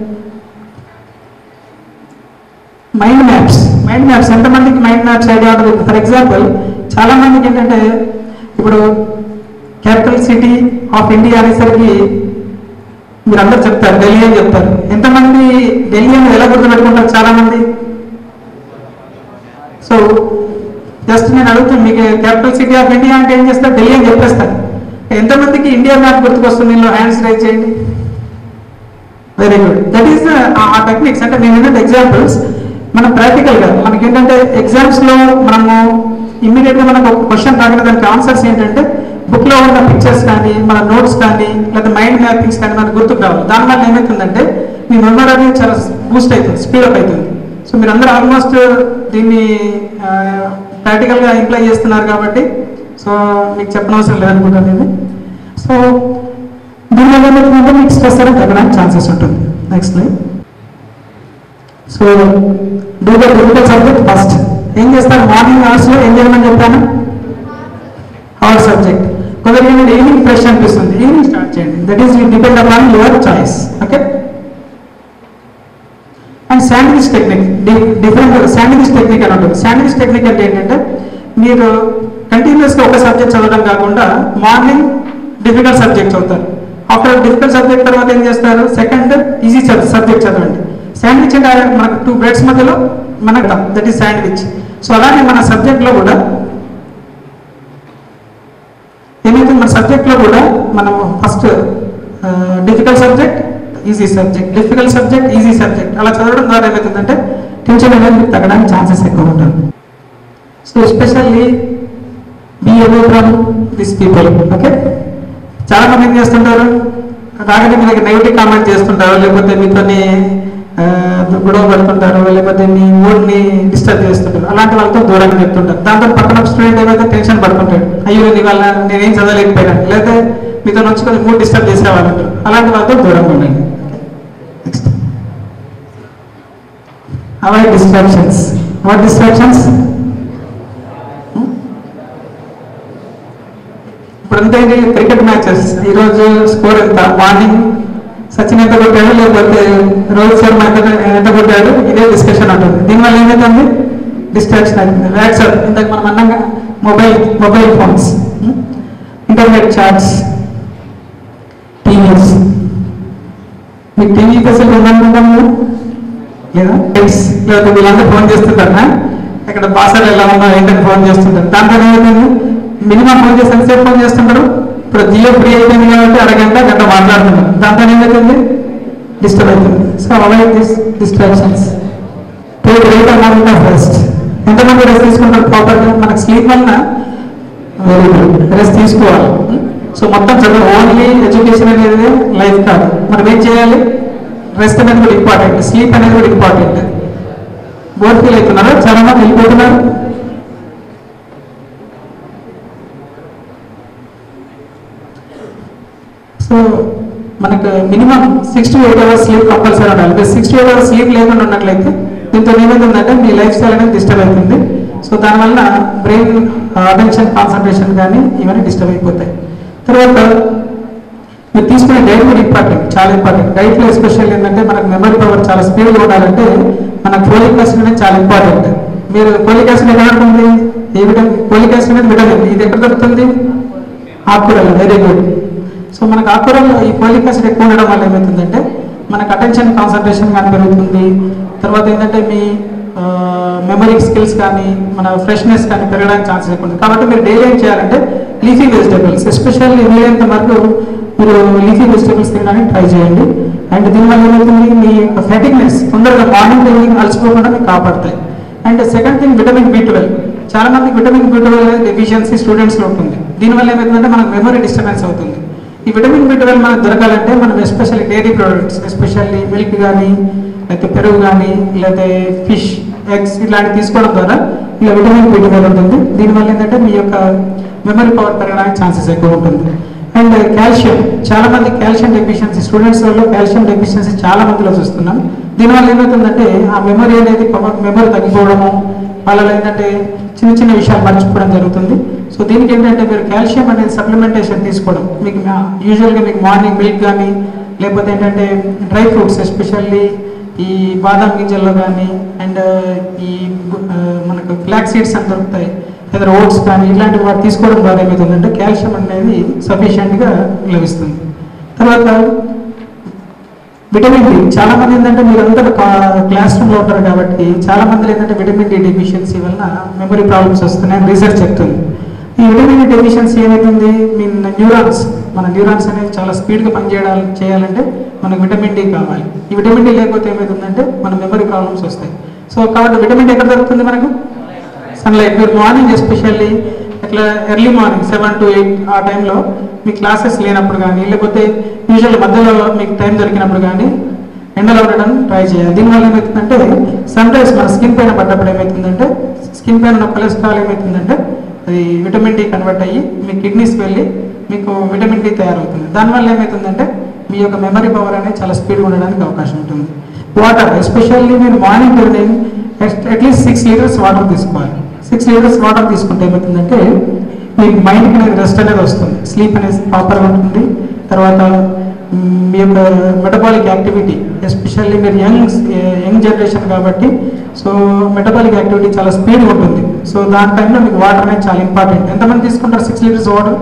[SPEAKER 2] mind maps mind maps ఎంతమందికి మైండ్ మ్యాప్స్ ఐడియా ఉంటుంది ఫర్ ఎగ్జాంపుల్ చాలా మందికి ఏంటంటే ఇప్పుడు క్యాపిటల్ సిటీ ఆఫ్ ఇండియా అనేసరికి మీరు అందరు చెప్తారు ఢిల్లీ అని చెప్తారు ఎంతమంది ఢిల్లీ అని ఎలా గుర్తుపెట్టుకుంటారు చాలా మంది సో జస్ట్ నేను అడుగుతాను మీకు క్యాపిటల్ సిటీ ఆఫ్ ఇండియా అంటే ఏం చేస్తారు ఢిల్లీ అని చెప్పేస్తారు ఎంతమందికి ఇండియా మ్యాప్ గుర్తుకొస్తుంది దీనిలో హ్యాండ్స్ రైజ్ చేయండి వెరీ గుడ్ దట్ ఈస్ ఆ టెక్నిక్స్ అంటే నేను ఏంటంటే ఎగ్జాంపుల్స్ మనం ప్రాక్టికల్గా మనకి ఏంటంటే ఎగ్జామ్స్లో మనము ఇమ్మీడియట్గా మనకు ఒక క్వశ్చన్ రాగానే దానికి ఆన్సర్స్ ఏంటంటే బుక్లో ఉన్న పిక్చర్స్ కానీ మన నోట్స్ కానీ లేదా మైండ్ మ్యాపింగ్స్ కానీ మనకు గుర్తుకు రావాలి దానివల్ల ఏమవుతుందంటే మీ మెమరీ అనేది చాలా బూస్ట్ అవుతుంది స్పీడప్ అవుతుంది సో మీరు అందరూ ఆల్మోస్ట్ దీన్ని ప్రాక్టికల్గా ఇంప్లై చేస్తున్నారు కాబట్టి సో మీకు చెప్పనవసరం లేదనుకుంటాను ఇది సో దీనివల్ల ఏమవుతుందంటే మీకు స్ట్రెస్ అనేది తగ్గడానికి ఛాన్సెస్ ఉంటుంది next line so do the difficult subject first ఏం చేస్తారు మార్నింగ్ అవర్స్లో ఏం చేయమని చెప్పాను హార్డ్ సబ్జెక్ట్ కొందరికి ఏంటంటే ఈవినింగ్ ఫ్రెష్ అనిపిస్తుంది ఈవినింగ్ స్టార్ట్ చేయండి that is depend upon your choice okay and sandwich technique different sandwich technique అని ఉంటుంది శాండ్విచ్ టెక్నిక్ అంటే ఏంటంటే మీరు కంటిన్యూస్గా ఒక సబ్జెక్ట్ చదవడం కాకుండా మార్నింగ్ డిఫికల్ట్ సబ్జెక్ట్ చదువుతారు ఆఫ్టర్ డిఫికల్ట్ సబ్జెక్ట్ తర్వాత ఏం చేస్తారు సెకండ్ ఈజీ సబ్జెక్ట్ చదవండి శాండ్విచ్ అంటే మనకు టూ బ్రెడ్స్ మధ్యలో మనకు దట్ ఈస్ శాండ్విచ్ సో అలానే మన సబ్జెక్ట్లో కూడా ఏమైతే మన సబ్జెక్ట్లో కూడా మనము first difficult subject easy subject difficult subject easy subject అలా చదవడం ద్వారా ఏమవుతుందంటే టెన్షన్ అనేది మీకు తగ్గడానికి ఛాన్సెస్ ఎక్కువ ఉంటుంది so especially be away from this people okay చాలా మంది ఏం చేస్తుంటారు రాగానే మీ దగ్గర నెగిటివ్ కామెంట్ చేస్తుంటారు లేకపోతే మీతోని ఆ, గొడవ పడుతుంటారు లేకపోతే మీ మూడ్ని డిస్టర్బ్ చేస్తుంటారు అలాంటి వాళ్ళతో దూరంగా చెప్తుంటారు దాంతో పక్కన స్టూడెంట్ ఏమైతే టెన్షన్ పడుతుంటాడు అయ్యో నీ వల్ల నేనేం చదవలేకపోయినా లేదా మీతో వచ్చి కొంచెం మూడ్ డిస్టర్బ్ చేసేవాళ్ళు ఉంటారు. అలాంటి వాళ్ళతో దూరంగా ఉండండి next avoid distractions what distractions ఇప్పుడు అంతే క్రికెట్ మ్యాచెస్ ఈరోజు స్కోర్ ఎంత మార్నింగ్ సచిన్ ఎంత కొట్టాడు లేకపోతే రోహిత్ శర్మ ఎంత ఎంత కొట్టాడు ఇదే డిస్కషన్ ఉంటుంది దీనివల్ల ఏమవుతుంది డిస్ట్రాక్షన్ అవుతుంది వాట్సాప్ ఇంతకు మనం అన్నాగా mobile mobile phones internet chats TVs మీకు టీవీ ఫెసిలిటీ ఉందనుకుంటాం మీరు లేదా ఫ్రెండ్స్ లేకపోతే వీళ్ళందరూ ఫోన్ చేస్తుంటారా ఇక్కడ బాసాలు ఎలా ఉన్నా ఏంటని ఫోన్ చేస్తుంటారు దాంతో ఏమవుతుంది మినిమం ఫోన్ చేసి ఎంతసేపు ఫోన్ చేస్తుంటారు ఇప్పుడు జియో ఫ్రీ అయిపోయింది కాబట్టి అరగంట గంట మాట్లాడుతున్నాం దాంతో ఏమవుతుంది డిస్టర్బ్ అవుతుంది so avoid this distractions take rate amount of rest ఎంతమంది రెస్ట్ తీసుకుంటారు ప్రాపర్గా మనకు స్లీప్ వలన వెరీ గుడ్ రెస్ట్ తీసుకోవాలి సో మొత్తం చదువు ఓన్లీ ఎడ్యుకేషన్ అనేది లైఫ్ కాదు మనం ఏం చేయాలి రెస్ట్ అనేది కూడా ఇంపార్టెంట్ స్లీప్ అనేది కూడా ఇంపార్టెంట్ బోర్ ఫీల్ అవుతున్నారా చాలా మంది వెళ్ళిపోతున్నారు సో మనకు minimum six to eight hours sleep compulsory ఉండాలి మీరు six to eight hours sleep లేకుండా ఉన్నట్లయితే దీంతో ఏమైందంటే మీ లైఫ్ స్టైల్ అనేది డిస్టర్బ్ అవుతుంది సో దానివల్ల బ్రెయిన్ అటెన్షన్ కాన్సన్ట్రేషన్ కానీ ఇవన్నీ డిస్టర్బ్ అయిపోతాయి తర్వాత మీరు తీసుకునే డైట్ కూడా ఇంపార్టెంట్ చాలా ఇంపార్టెంట్ డైట్లో ఎస్పెషల్ ఏంటంటే మనకు మెమరీ పవర్ చాలా స్పీడ్గా ఉండాలంటే మనకు ఫోలిక్ యాసిడ్ అనేది చాలా ఇంపార్టెంట్ మీరు ఫోలిక్ యాసిడ్ ఎక్కడ ఉంటుంది ఏ విటమిన్ ఫోలిక్ యాసిడ్ అనేది విటమిన్ ఇది ఎక్కడ దొరుకుతుంది ఆకుకూరలు వెరీ గుడ్ సో మనకు ఆకుకూరల్లో ఈ ఫోలిక్ యాసిడ్ ఎక్కువ ఉండడం వల్ల ఏమవుతుందంటే మనకు అటెన్షన్ కాన్సన్ట్రేషన్ కానీ పెరుగుతుంది తర్వాత ఏంటంటే మీ మెమరీ స్కిల్స్ కానీ మన ఫ్రెష్నెస్ కానీ పెరగడానికి ఛాన్సెస్ ఎక్కువ ఉంది కాబట్టి మీరు డైలీ ఏం చేయాలంటే లీఫీ వెజిటబుల్స్ ఎస్పెషల్లీ వీలైనంత వరకు మీరు లీఫీ వెజిటబుల్స్ తినడానికి ట్రై చేయండి అండ్ దీనివల్ల ఏమవుతుంది మీ యొక్క ఫెటిక్నెస్ తొందరగా మార్నింగ్ ఈవినింగ్ అలసిపోకుండా మీకు కాపాడతాయి and second thing vitamin B twelve చాలా మందికి విటమిన్ బి ట్వెల్వ్ డెఫిషియన్సీ స్టూడెంట్స్లో ఉంటుంది దీనివల్ల ఏమవుతుందంటే మనకు మెమరీ డిస్టర్బెన్స్ అవుతుంది ఈ విటమిన్ బి ట్వెల్వ్ మనకు దొరకాలంటే మనం especially dairy products especially milk కానీ లేకపోతే పెరుగు కానీ లేకపోతే ఫిష్ ఎగ్స్ ఇలాంటివి తీసుకోవడం ద్వారా ఇలా విటమిన్ బి ట్వెల్వ్ ఉంటుంది దీనివల్ల ఏంటంటే మీ యొక్క మెమరీ పవర్ పెరగడానికి ఛాన్సెస్ ఎక్కువ ఉంటుంది అండ్ కాల్షియం చాలా మంది కాల్షియం డెఫిషియన్సీ స్టూడెంట్స్ వల్ల కాల్షియం డెఫిషియన్సీ చాలా మందిలో చూస్తున్నాం దీనివల్ల ఏమవుతుందంటే ఆ మెమరీ అనేది పవర్ మెమరీ తగ్గిపోవడము వాళ్ళలో ఏంటంటే చిన్న చిన్న విషయాలు మర్చిపోవడం జరుగుతుంది సో దీనికి ఏంటంటే మీరు కాల్షియం అనేది సప్లిమెంటేషన్ తీసుకోవడం మీకు యూజువల్గా మీకు మార్నింగ్ మిల్క్ కానీ లేకపోతే ఏంటంటే డ్రై ఫ్రూట్స్ ఎస్పెషల్లీ ఈ బాదం గింజల్లో కానీ అండ్ ఈ ఆ, మనకు ఫ్లాక్ సీడ్స్ అని దొరుకుతాయి లేదా ఓట్స్ కానీ ఇలాంటి వాటి తీసుకోవడం ద్వారా ఏమవుతుందంటే కాల్షియం అనేది సఫిషియెంట్గా లభిస్తుంది తర్వాత విటమిన్ డి చాలా మంది ఏంటంటే మీరందరూ క్లాస్ రూమ్లో ఉంటారు కాబట్టి చాలా మంది ఏంటంటే విటమిన్ డి డెఫిషియన్సీ వలన మెమరీ ప్రాబ్లమ్స్ వస్తున్నాయని రీసెర్చ్ చెప్తుంది ఈ విటమిన్ డి డెఫిషియన్సీ ఏమవుతుంది మీ న్యూరాన్స్ మన న్యూరాన్స్ అనేవి చాలా స్పీడ్గా పనిచేయాలి చేయాలంటే మనకు విటమిన్ డి కావాలి ఈ విటమిన్ డి లేకపోతే ఏమవుతుందంటే మన మెమరీ ప్రాబ్లమ్స్ వస్తాయి సో కాబట్టి విటమిన్ డి ఎక్కడ దొరుకుతుంది మనకు సన్లైట్ మీరు మార్నింగ్ ఎస్పెషల్లీ ఇట్లా early morning seven to eight ఆ టైంలో మీ క్లాసెస్ లేనప్పుడు కానీ లేకపోతే యూజువల్ మధ్యలో మీకు టైం దొరికినప్పుడు కానీ ఎండలో ఉండడం ట్రై చేయాలి దీనివల్ల ఏమవుతుందంటే సన్ రైజ్ మన స్కిన్ పైన పడ్డప్పుడు ఏమవుతుందంటే స్కిన్ పైన ఉన్న కొలెస్ట్రాల్ ఏమవుతుందంటే అది విటమిన్ డి కన్వర్ట్ అయ్యి మీ కిడ్నీస్ వెళ్ళి మీకు విటమిన్ డి తయారవుతుంది దానివల్ల ఏమవుతుందంటే మీ యొక్క మెమరీ పవర్ అనేది చాలా స్పీడ్గా ఉండడానికి అవకాశం ఉంటుంది వాటర్ ఎస్పెషల్లీ మీరు morning evening at least six litres water తీసుకోవాలి సిక్స్ లీటర్స్ వాటర్ తీసుకుంటే ఏమవుతుందంటే మీ మైండ్కి అనేది రెస్ట్ అనేది వస్తుంది స్లీప్ అనేది ప్రాపర్గా ఉంటుంది తర్వాత మ్, మీ యొక్క మెటబాలిక్ యాక్టివిటీ ఎస్పెషల్లీ మీరు యంగ్ యంగ్ జనరేషన్ కాబట్టి సో మెటబాలిక్ యాక్టివిటీ చాలా స్పీడ్గా ఉంటుంది సో దాని టైంలో మీకు వాటర్ అనేది చాలా ఇంపార్టెంట్ ఎంతమంది తీసుకుంటారు సిక్స్ లీటర్స్ వాటర్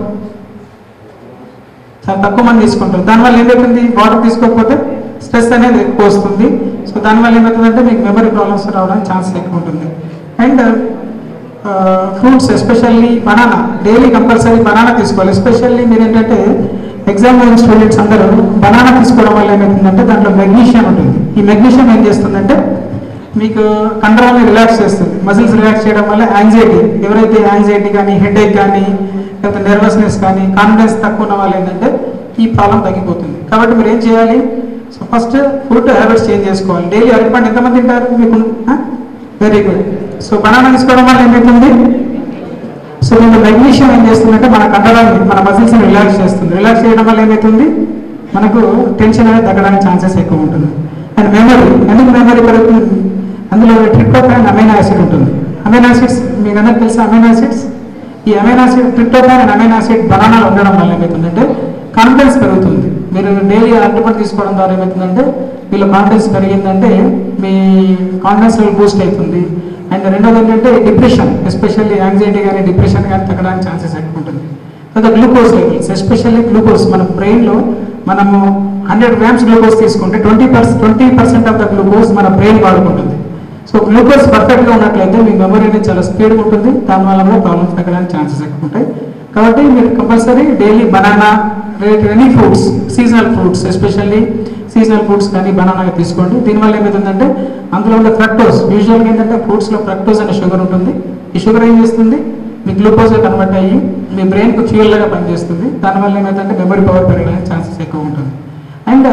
[SPEAKER 2] చాలా తక్కువ మంది తీసుకుంటారు దానివల్ల ఏమవుతుంది వాటర్ తీసుకోకపోతే స్ట్రెస్ అనేది ఎక్కువ వస్తుంది సో దానివల్ల ఏమవుతుందంటే మీకు మెమరీ ప్రాబ్లమ్స్ రావడానికి ఛాన్స్ ఎక్కువ ఉంటుంది and fruits especially banana daily compulsory banana తీసుకోవాలి ఎస్పెషల్లీ మీరు ఏంటంటే ఎగ్జామ్ గోయింగ్ స్టూడెంట్స్ అందరూ బనానా తీసుకోవడం వల్ల ఏమవుతుందంటే దాంట్లో మెగ్నీషియం ఉంటుంది ఈ మెగ్నీషియం ఏం చేస్తుందంటే మీకు కండరాన్ని రిలాక్స్ చేస్తుంది మజిల్స్ రిలాక్స్ చేయడం వల్ల యాంగ్జైటీ ఎవరైతే యాంగ్జైటీ కానీ హెడేక్ కానీ లేకపోతే నర్వస్నెస్ కానీ కాన్ఫిడెన్స్ తక్కువ ఉన్న వాళ్ళు ఏంటంటే ఈ ప్రాబ్లం తగ్గిపోతుంది కాబట్టి మీరు ఏం చేయాలి so first food habits change చేసుకోవాలి డైలీ అరటిపండు ఎంతమంది తింటారు మీకు వెరీ గుడ్ సో బనానా తీసుకోవడం వల్ల ఏమవుతుంది సో మీకు మెగ్నీషియం ఏం చేస్తుందంటే మన కండరాన్ని మన మజిల్స్ని రిలాక్స్ చేస్తుంది రిలాక్స్ చేయడం వల్ల ఏమవుతుంది మనకు టెన్షన్ అనేది తగ్గడానికి ఛాన్సెస్ ఎక్కువ ఉంటుంది అండ్ మెమరీ ఎందుకు మెమరీ పెరుగుతుంది అందులో ట్రిప్టోఫాన్ అమైనో యాసిడ్ ఉంటుంది అమైనో యాసిడ్స్ మీకు అందరికి తెలుసా అమైనో యాసిడ్స్ ఈ amino acid tryptophan and amino acid బనానాలు ఉండడం వల్ల ఏమవుతుందంటే కాన్ఫిడెన్స్ పెరుగుతుంది మీరు డైలీ అరటిపండు తీసుకోవడం ద్వారా ఏమవుతుందంటే వీళ్ళ కాన్ఫిడెన్స్ పెరిగిందంటే మీ కాన్ఫిడెన్స్ లెవెల్ బూస్ట్ అవుతుంది అండ్ రెండోది ఏంటంటే డిప్రెషన్ ఎస్పెషల్లీ యాంగ్జైటీ కానీ డిప్రెషన్ కానీ తగ్గడానికి ఛాన్సెస్ ఎక్కువ ఉంటుంది తర్వాత గ్లూకోజ్ లెవెల్స్ ఎస్పెషల్లీ గ్లూకోజ్ మన బ్రెయిన్లో మనము హండ్రెడ్ గ్రామ్స్ గ్లూకోజ్ తీసుకుంటే twenty percent twenty percent of the glucose మన బ్రెయిన్ వాడుకుంటుంది సో గ్లూకోజ్ పర్ఫెక్ట్గా ఉన్నట్లయితే మీ మెమరీ అనేది చాలా స్పీడ్గా ఉంటుంది దానివల్ల కూడా ప్రాబ్లమ్స్ తగ్గడానికి ఛాన్సెస్ ఎక్కువ ఉంటాయి కాబట్టి మీరు compulsory daily banana any fruits seasonal fruits especially seasonal fruits కానీ బనానా తీసుకోండి దీనివల్ల ఏమవుతుందంటే అందులో ఉండే ఫ్రక్టోస్ యూజువల్గా ఏంటంటే ఫ్రూట్స్లో ఫ్రక్టోస్ అనే షుగర్ ఉంటుంది ఈ షుగర్ ఏం చేస్తుంది మీ గ్లూకోజ్గా కన్వర్ట్ అయ్యి మీ బ్రెయిన్కి ఫ్యూయల్గా పనిచేస్తుంది దానివల్ల ఏమైందంటే మెమరీ పవర్ పెరగడానికి ఛాన్సెస్ ఎక్కువ ఉంటుంది అండ్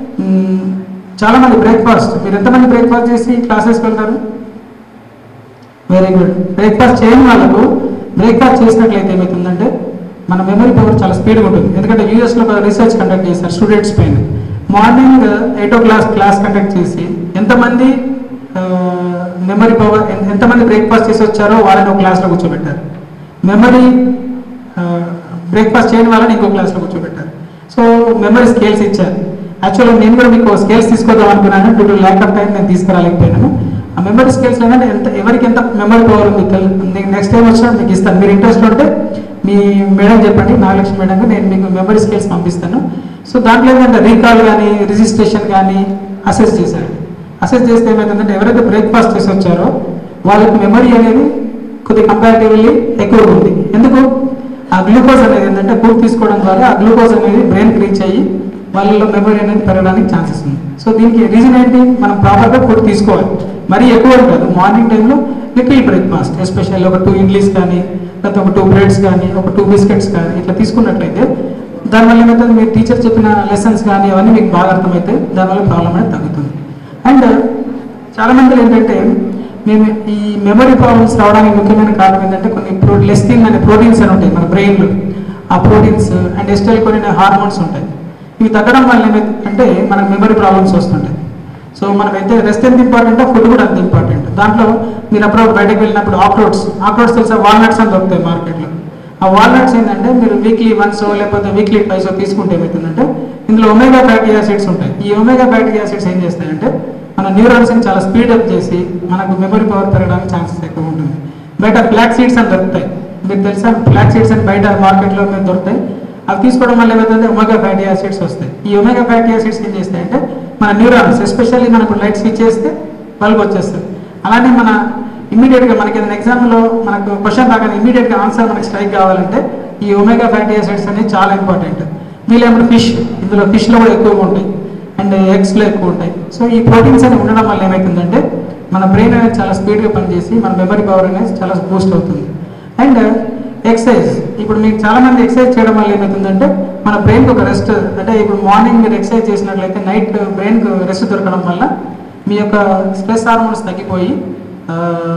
[SPEAKER 2] చాలా మంది బ్రేక్ఫాస్ట్ మీరు ఎంతమంది బ్రేక్ఫాస్ట్ చేసి క్లాసెస్కి వెళ్తారు వెరీ గుడ్ బ్రేక్ఫాస్ట్ చేయని వాళ్ళకు బ్రేక్ఫాస్ట్ చేసినట్లయితే ఏమవుతుందంటే మన మెమరీ పవర్ చాలా స్పీడ్గా ఉంటుంది ఎందుకంటే యూఎస్లో ఒక రీసెర్చ్ కండక్ట్ చేశారు స్టూడెంట్స్ పైన morning eight o' class class conduct చేసి ఎంతమంది మెమరీ పవర్ ఎంతమంది బ్రేక్ఫాస్ట్ చేసి వచ్చారో వాళ్ళని ఒక క్లాస్లో కూర్చోబెట్టారు మెమరీ బ్రేక్ఫాస్ట్ చేయని వాళ్ళని ఇంకో క్లాస్లో కూర్చోబెట్టారు సో మెమరీ స్కేల్స్ ఇచ్చారు యాక్చువల్గా నేను కూడా మీకు స్కేల్స్ తీసుకొద్దాం అనుకున్నాను due to lack of time నేను తీసుకురాలేకపోయాను ఆ మెమరీ స్కేల్స్ ఏంటంటే ఎంత ఎవరికి ఎంత మెమరీ పవర్ ఉంది తెలు నెక్స్ట్ టైం వచ్చినా మీకు ఇస్తాను మీరు ఇంట్రెస్ట్ ఉంటే మీ మేడం చెప్పండి నాగలక్ష్మి మేడం నేను మీకు మెమరీ స్కేల్స్ పంపిస్తాను సో దాంట్లో ఏంటంటే రీకాల్ కానీ రిజిస్ట్రేషన్ కానీ అసెస్ చేశారు అసెస్ చేస్తే ఏమవుతుందంటే ఎవరైతే బ్రేక్ఫాస్ట్ చేసి వచ్చారో వాళ్ళకి మెమరీ అనేది కొద్దిగా కంపారిటివ్లీ ఎక్కువగా ఉంది ఎందుకు ఆ గ్లూకోజ్ అనేది ఏంటంటే ఫుడ్ తీసుకోవడం ద్వారా ఆ గ్లూకోజ్ అనేది బ్రెయిన్కి రీచ్ అయ్యి వాళ్ళలో మెమరీ అనేది పెరగడానికి ఛాన్సెస్ ఉంది సో దీనికి రీజన్ ఏంటి మనం ప్రాపర్గా ఫుడ్ తీసుకోవాలి మరీ ఎక్కువ కాదు మార్నింగ్ టైంలో లిటిల్ బ్రేక్ఫాస్ట్ ఎస్పెషల్లీ ఒక టూ ఇడ్లీస్ కానీ లేకపోతే ఒక టూ బ్రెడ్స్ కానీ ఒక టూ బిస్కెట్స్ కానీ ఇట్లా తీసుకున్నట్లయితే దానివల్ల ఏమవుతుంది మీరు టీచర్ చెప్పిన లెసన్స్ కానీ అవన్నీ మీకు బాగా అర్థమవుతాయి దానివల్ల ప్రాబ్లం అనేది తగ్గుతుంది అండ్ చాలా మంది ఏంటంటే మేము ఈ మెమరీ ప్రాబ్లమ్స్ రావడానికి ముఖ్యమైన కారణం ఏంటంటే కొన్ని ప్రో లెస్టిన్ అనే ప్రోటీన్స్ అని ఉంటాయి మన బ్రెయిన్లో ఆ ప్రోటీన్స్ అండ్ ఎస్టైల్ కొన్ని హార్మోన్స్ ఉంటాయి ఇవి తగ్గడం వల్ల ఏమైందంటే మనకు మెమరీ ప్రాబ్లమ్స్ వస్తుంటాయి సో మనకైతే రెస్ట్ ఎంత ఇంపార్టెంట్ ఫుడ్ కూడా అంత ఇంపార్టెంట్ దాంట్లో మీరు అప్పుడప్పుడు బయటకు వెళ్ళినప్పుడు ఆక్రోడ్స్ ఆక్రోడ్స్ తెలుసా వాల్నట్స్ అని దొరుకుతాయి మార్కెట్లో ఆ వాల్నట్స్ ఏంటంటే మీరు వీక్లీ వన్స్ లేకపోతే వీక్లీ ట్వైస్ తీసుకుంటే ఏమవుతుందంటే ఇందులో ఒమేగా ఫ్యాటీ యాసిడ్స్ ఉంటాయి ఈ ఒమేగా ఫ్యాటీ యాసిడ్స్ ఏం చేస్తాయంటే మన న్యూరాన్స్ని చాలా స్పీడ్ అప్ చేసి మనకు మెమరీ పవర్ పెరగడానికి ఛాన్సెస్ ఎక్కువ ఉంటుంది బయట ఫ్లాక్ సీడ్స్ అని దొరుకుతాయి మీకు తెలుసా ఫ్లాక్ సీడ్స్ అని బయట మార్కెట్లో మీద దొరుకుతాయి అవి తీసుకోవడం వల్ల ఏమవుతుంది ఒమేగా ఫ్యాటీ యాసిడ్స్ వస్తాయి ఈ ఒమేగా ఫ్యాటీ యాసిడ్స్ ఏం చేస్తాయంటే మన న్యూరాన్స్ ఎస్పెషల్లీ మనకు లైట్ స్విచ్ చేస్తే బల్బ్ వచ్చేస్తుంది అలానే మన ఇమీడియట్గా మనకి ఏదైనా ఎగ్జామ్లో మనకు క్వశ్చన్ రాగానే ఇమీడియట్గా ఆన్సర్ మనకి స్ట్రైక్ కావాలంటే ఈ ఒమేగా ఫ్యాటీ యాసిడ్స్ అనేది చాలా ఇంపార్టెంట్ వీళ్ళేమో ఫిష్ ఇందులో ఫిష్లో కూడా ఎక్కువగా ఉంటాయి అండ్ ఎగ్స్లో ఎక్కువ ఉంటాయి సో ఈ ప్రోటీన్స్ అనేవి ఉండడం వల్ల ఏమవుతుందంటే మన బ్రెయిన్ అనేది చాలా స్పీడ్గా పనిచేసి మన మెమరీ పవర్ అనేది చాలా బూస్ట్ అవుతుంది అండ్ ఎక్సర్సైజ్ ఇప్పుడు మీకు చాలా మంది ఎక్సర్సైజ్ చేయడం వల్ల ఏమవుతుందంటే మన బ్రెయిన్కి ఒక రెస్ట్ అంటే ఇప్పుడు మార్నింగ్ మీరు ఎక్సర్సైజ్ చేసినట్లయితే నైట్ బ్రెయిన్కి రెస్ట్ దొరకడం వల్ల మీ యొక్క స్ట్రెస్ హార్మోన్స్ తగ్గిపోయి ఆ,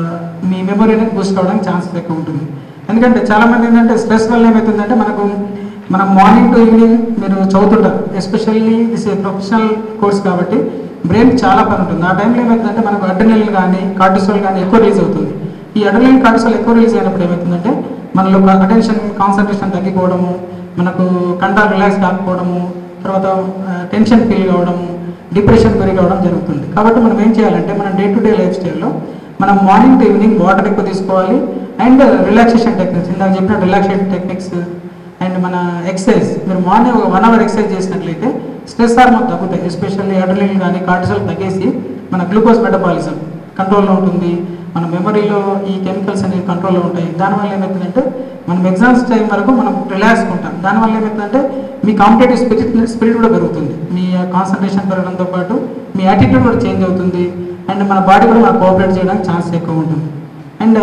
[SPEAKER 2] మీ మెమరీ అనేది బూస్ట్ అవడానికి ఛాన్సెస్ ఎక్కువ ఉంటుంది ఎందుకంటే చాలా మంది ఏంటంటే స్ట్రెస్ వల్ల ఏమవుతుందంటే మనకు మనం మార్నింగ్ టు ఈవినింగ్ మీరు చదువుతుంటారు ఎస్పెషల్లీ దిస్ ప్రొఫెషనల్ కోర్స్ కాబట్టి బ్రెయిన్ చాలా పని ఉంటుంది ఆ టైంలో ఏమవుతుందంటే మనకు అడ్రినలిన్ కానీ కార్టిసోల్ కానీ ఎక్కువ రిలీజ్ అవుతుంది ఈ అడ్రినలిన్ కార్టిసోల్ ఎక్కువ రిలీజ్ అయినప్పుడు ఏమవుతుందంటే మనలో అటెన్షన్ కాన్సన్ట్రేషన్ తగ్గిపోవడము మనకు కంట్రోల్ రిలాక్స్ కాకపోవడము తర్వాత టెన్షన్ ఫీల్ కావడము డిప్రెషన్ పెరిగి కావడం జరుగుతుంది కాబట్టి మనం ఏం చేయాలంటే మన డే టు డే లైఫ్ స్టైల్లో మనం మార్నింగ్ టు ఈవినింగ్ వాటర్ ఎక్కువ తీసుకోవాలి అండ్ రిలాక్సేషన్ టెక్నిక్స్ ఇందాక చెప్పిన రిలాక్సేషన్ టెక్నిక్స్ అండ్ మన ఎక్సర్సైజ్ మీరు మార్నింగ్ ఒక వన్ అవర్ ఎక్సర్సైజ్ చేసినట్లయితే స్ట్రెస్ హార్మోన్ తగ్గుతాయి ఎస్పెషల్లీ అడ్రినలిన్ కానీ కార్టిసోల్ తగ్గేసి మన గ్లూకోజ్ మెటబాలిజం కంట్రోల్లో ఉంటుంది మన మెమరీలో ఈ కెమికల్స్ అనేవి కంట్రోల్లో ఉంటాయి దానివల్ల ఏమవుతుందంటే మనం ఎగ్జామ్స్ టైం వరకు మనం రిలాక్స్ ఉంటాం దానివల్ల ఏమవుతుందంటే మీ కాంపిటేటివ్ స్పిరిట్ స్పిరిట్ కూడా పెరుగుతుంది మీ కాన్సన్ట్రేషన్ పెరగడంతో పాటు మీ యాటిట్యూడ్ కూడా చేంజ్ అవుతుంది అండ్ మన బాడీ కూడా మనకు కోఆపరేట్ చేయడానికి ఛాన్స్ ఎక్కువ ఉంటుంది అండ్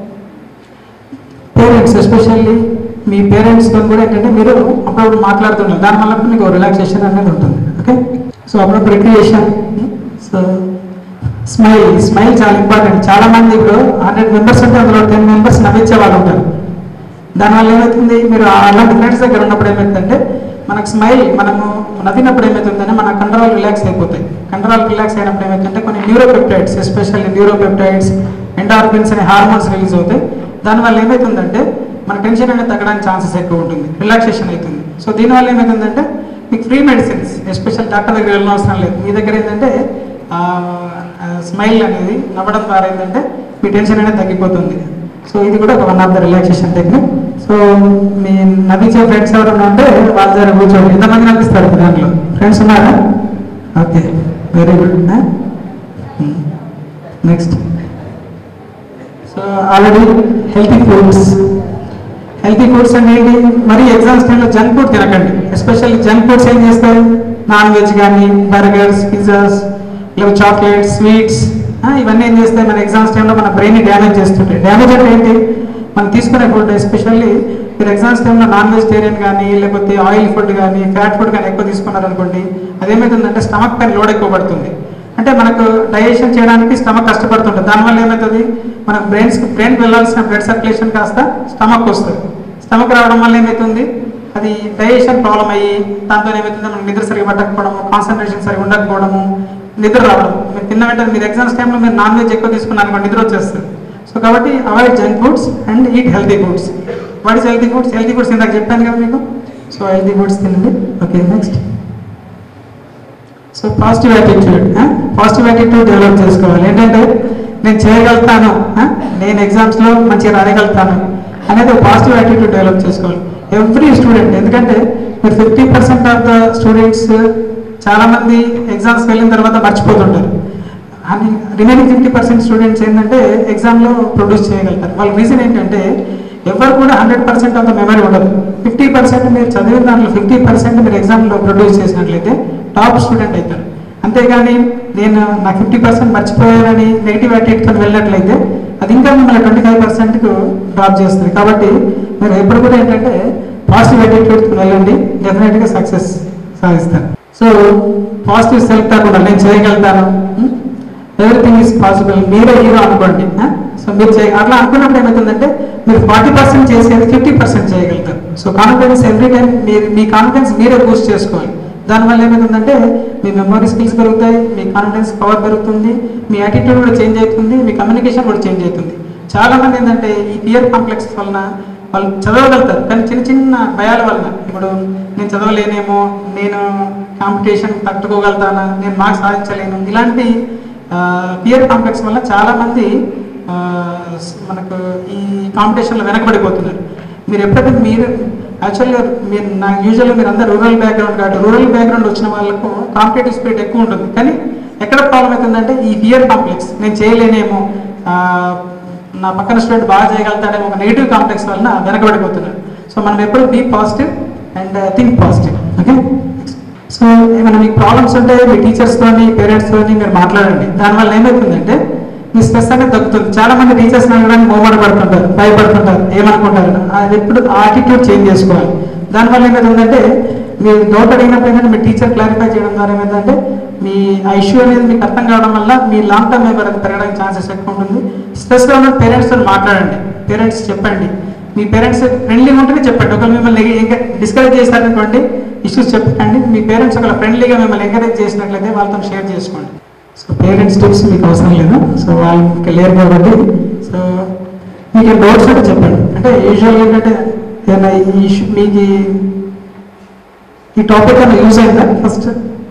[SPEAKER 2] పేరెంట్స్ ఎస్పెషల్లీ మీ పేరెంట్స్తో కూడా ఏంటంటే మీరు అప్పుడప్పుడు మాట్లాడుతున్నారు దానివల్ల కూడా మీకు రిలాక్సేషన్ అనేది ఉంటుంది ఓకే సో అప్పుడప్పుడు రిక్రియేషన్ సో స్మైల్ స్మైల్ చాలా ఇంపార్టెంట్ చాలా మంది ఇప్పుడు హండ్రెడ్ మెంబర్స్ ఉంటే అందులో టెన్ మెంబర్స్ నవ్వించే వాళ్ళు ఉంటారు దానివల్ల ఏమవుతుంది మీరు అలాంటి ఫ్రెండ్స్ దగ్గర ఉన్నప్పుడు ఏమవుతుందంటే మనకు స్మైల్ మనము నవ్వినప్పుడు ఏమవుతుందంటే మన కండరాలు రిలాక్స్ అయిపోతాయి కండరాలు రిలాక్స్ అయినప్పుడు ఏమవుతుందంటే కొన్ని న్యూరోపెప్టైడ్స్ ఎస్పెషల్లీ న్యూరోపెప్టైడ్స్ ఎండార్ఫిన్స్ అనే హార్మోన్స్ రిలీజ్ అవుతాయి దానివల్ల ఏమవుతుందంటే మన టెన్షన్ అనేది తగ్గడానికి ఛాన్సెస్ ఎక్కువ ఉంటుంది రిలాక్సేషన్ అవుతుంది సో దీనివల్ల ఏమవుతుందంటే మీకు ఫ్రీ మెడిసిన్స్ ఎస్పెషల్ డాక్టర్ దగ్గర వెళ్ళిన అవసరం లేదు మీ దగ్గర ఏంటంటే స్మైల్ అనేది నవ్వడం ద్వారా ఏంటంటే మీ టెన్షన్ అనేది తగ్గిపోతుంది సో ఇది కూడా ఒక one of the relaxation technique so మీ నవ్వించే ఫ్రెండ్స్ ఎవరైనా ఉంటే వాళ్ళ దగ్గర కూర్చోండి ఎంతమంది నవ్విస్తారు ఇప్పుడు దాంట్లో ఫ్రెండ్స్ ఉన్నారా okay very good next so already healthy foods healthy foods అంటే ఏంటి మరి ఎగ్జామ్స్ టైంలో జంక్ ఫుడ్ తినకండి ఎస్పెషల్లీ జంక్ ఫుడ్స్ ఏం చేస్తాయి నాన్ వెజ్ కానీ బర్గర్స్ పిజ్జాస్ లేదా చాక్లెట్స్ స్వీట్స్ ఇవన్నీ ఏం చేస్తాయి మన ఎగ్జామ్స్ టైంలో మన బ్రెయిన్ డ్యామేజ్ చేస్తుంటాయి డ్యామేజ్ అంటే ఏంటి మనం తీసుకునే ఫుడ్ ఎస్పెషల్లీ మీరు ఎగ్జామ్స్ టైంలో నాన్ వెజిటేరియన్ కానీ లేకపోతే ఆయిల్ ఫుడ్ కానీ ఫ్యాట్ ఫుడ్ కానీ ఎక్కువ తీసుకున్నారనుకోండి అదేమవుతుందంటే స్టమక్ పైన లోడ్ ఎక్కువ పడుతుంది అంటే మనకు డైజెషన్ చేయడానికి స్టమక్ కష్టపడుతుంటుంది దానివల్ల ఏమవుతుంది మన బ్రెయిన్స్ బ్రెయిన్ వెళ్ళాల్సిన బ్లడ్ సర్క్యులేషన్ కాస్త స్టమక్ వస్తుంది స్టమక్ రావడం వల్ల ఏమవుతుంది అది డైజెషన్ ప్రాబ్లం అయ్యి దాంతో ఏమవుతుంది మనకు నిద్ర సరిగా పట్టకపోవడము కాన్సన్ట్రేషన్ సరిగా ఉండకపోవడము నిద్ర రావడం మీరు తిన్న వెంటనే మీరు ఎగ్జామ్స్ టైంలో మీరు నాన్ వెజ్ ఎక్కువ తీసుకున్నారు నిద్ర వచ్చేస్తుంది సో కాబట్టి avoid junk foods and eat healthy foods what is healthy foods healthy foods ఇందాక చెప్పాను కదా మీకు సో హెల్తీ ఫుడ్స్ తినండి okay next so positive attitude positive attitude develop చేసుకోవాలి ఏంటంటే నేను చేయగలుగుతాను ఆ? నేను ఎగ్జామ్స్లో మంచిగా రాయగలుగుతాను అనేది ఒక పాజిటివ్ యాటిట్యూడ్ డెవలప్ చేసుకోవాలి ఎవ్రీ స్టూడెంట్ ఎందుకంటే మీరు fifty percent of the students చాలామంది ఎగ్జామ్స్కి వెళ్ళిన తర్వాత మర్చిపోతుంటారు అని రిమైనింగ్ ఫిఫ్టీ పర్సెంట్ స్టూడెంట్స్ ఏంటంటే ఎగ్జామ్లో ప్రొడ్యూస్ చేయగలుగుతారు వాళ్ళ రీజన్ ఏంటంటే ఎవరు కూడా hundred percent of the memory ఉండదు ఫిఫ్టీ పర్సెంట్ మీరు చదివిన దాంట్లో ఫిఫ్టీ పర్సెంట్ మీరు ఎగ్జామ్లో ప్రొడ్యూస్ చేసినట్లయితే టాప్ స్టూడెంట్ అవుతారు అంతేగాని నేను నా ఫిఫ్టీ పర్సెంట్ మర్చిపోయానని నెగిటివ్ యాటిట్యూడ్తో వెళ్ళినట్లయితే అది ఇంకా మిమ్మల్ని ట్వంటీ ఫైవ్ పర్సెంట్కు డ్రాప్ చేస్తుంది కాబట్టి మీరు ఎప్పుడు కూడా ఏంటంటే పాజిటివ్ యాటిట్యూడ్కి వెళ్ళండి డెఫినెట్గా సక్సెస్ సాధిస్తారు సో పాజిటివ్ సెల్ఫ్ కాకుండా నేను చేయగలుగుతాను ఎవ్రీథింగ్ ఈజ్ పాసిబుల్ మీరే హీరో అనుకోండి సో మీరు చేయ అట్లా అనుకున్నప్పుడు ఏమవుతుందంటే మీరు ఫార్టీ పర్సెంట్ చేసేది ఫిఫ్టీ పర్సెంట్ చేయగలుగుతారు సో కాన్ఫిడెన్స్ ఎవ్రీ టైం మీరు మీ కాన్ఫిడెన్స్ మీరే బూస్ట్ చేసుకోవాలి దానివల్ల ఏమవుతుందంటే మీ మెమరీ స్కిల్స్ పెరుగుతాయి మీ కాన్ఫిడెన్స్ పవర్ పెరుగుతుంది మీ యాటిట్యూడ్ కూడా చేంజ్ అవుతుంది మీ కమ్యూనికేషన్ కూడా చేంజ్ అవుతుంది చాలా మంది ఏంటంటే ఈ ఫియర్ కాంప్లెక్స్ వలన వాళ్ళు చదవగలుగుతారు కానీ చిన్న చిన్న భయాల వలన ఇప్పుడు నేను చదవలేనేమో నేను కాంపిటీషన్ తట్టుకోగలుగుతానా నేను మార్క్స్ సాధించలేను ఇలాంటి ఫియర్ కాంప్లెక్స్ వల్ల చాలా మంది ఆ, మనకు ఈ కాంపిటీషన్లో వెనకబడిపోతున్నారు మీరు ఎప్పుడైతే మీరు యాక్చువల్గా మీరు నాకు యూజువల్గా మీరు అందరు రూరల్ బ్యాక్గ్రౌండ్ కాబట్టి రూరల్ బ్యాక్గ్రౌండ్ వచ్చిన వాళ్ళకు కాంపిటేటివ్ స్పిరిట్ ఎక్కువ ఉంటుంది కానీ ఎక్కడ ప్రాబ్లం అవుతుందంటే ఈ ఫియర్ కాంప్లెక్స్ నేను చేయలేనేమో ఆ, నా పక్కన స్టూడెంట్ బాగా చేయగలుగుతాడేమో ఒక నెగిటివ్ కాంప్లెక్స్ వలన వెనకబడిపోతున్నారు సో మనం ఎప్పుడు be positive and think positive okay so ఏమైనా మీకు ప్రాబ్లమ్స్ ఉంటే మీ టీచర్స్తోని పేరెంట్స్తోని మీరు మాట్లాడండి దానివల్ల ఏమవుతుందంటే మీ స్ట్రెస్ అనేది తగ్గుతుంది చాలా మంది టీచర్స్ అడగడానికి మోమాట పడుతుంటారు భయపడుతుంటారు ఏమనుకుంటారు అది ఎప్పుడు ఆటిట్యూడ్ చేంజ్ చేసుకోవాలి దానివల్ల ఏమవుతుందంటే మీరు డౌట్ అడిగినప్పుడు ఏంటంటే మీ టీచర్ క్లారిఫై చేయడం ద్వారా ఏమైందంటే మీ ఆ ఇష్యూ అనేది మీకు అర్థం కావడం వల్ల మీ లాంగ్ టర్మ్ మెమరీ అది పెరగడానికి ఛాన్సెస్ ఎక్కువ ఉంటుంది స్ట్రెస్లో ఉన్న పేరెంట్స్తో మాట్లాడండి పేరెంట్స్ చెప్పండి మీ పేరెంట్స్ ఫ్రెండ్లీగా ఉంటేనే చెప్పండి ఒకవేళ మిమ్మల్ని ఇంకా డిస్కరేజ్ చేశారనుకోండి ఇష్యూస్ చెప్పండి మీ పేరెంట్స్ ఒకవేళ ఫ్రెండ్లీగా మిమ్మల్ని ఎంకరేజ్ చేసినట్లయితే వాళ్ళతో షేర్ చేసుకోండి సో పేరెంట్స్ టిప్స్ మీకు అవసరం లేదు సో వాళ్ళు మీకు లేరు కాబట్టి సో మీకు డౌట్స్ అంటే చెప్పండి అంటే యూజువల్ ఏంటంటే ఏదైనా ఈ ఇష్యూ మీకు ఈ- ఈ టాపిక్ అన్న యూజ్ అయిందా ఫస్ట్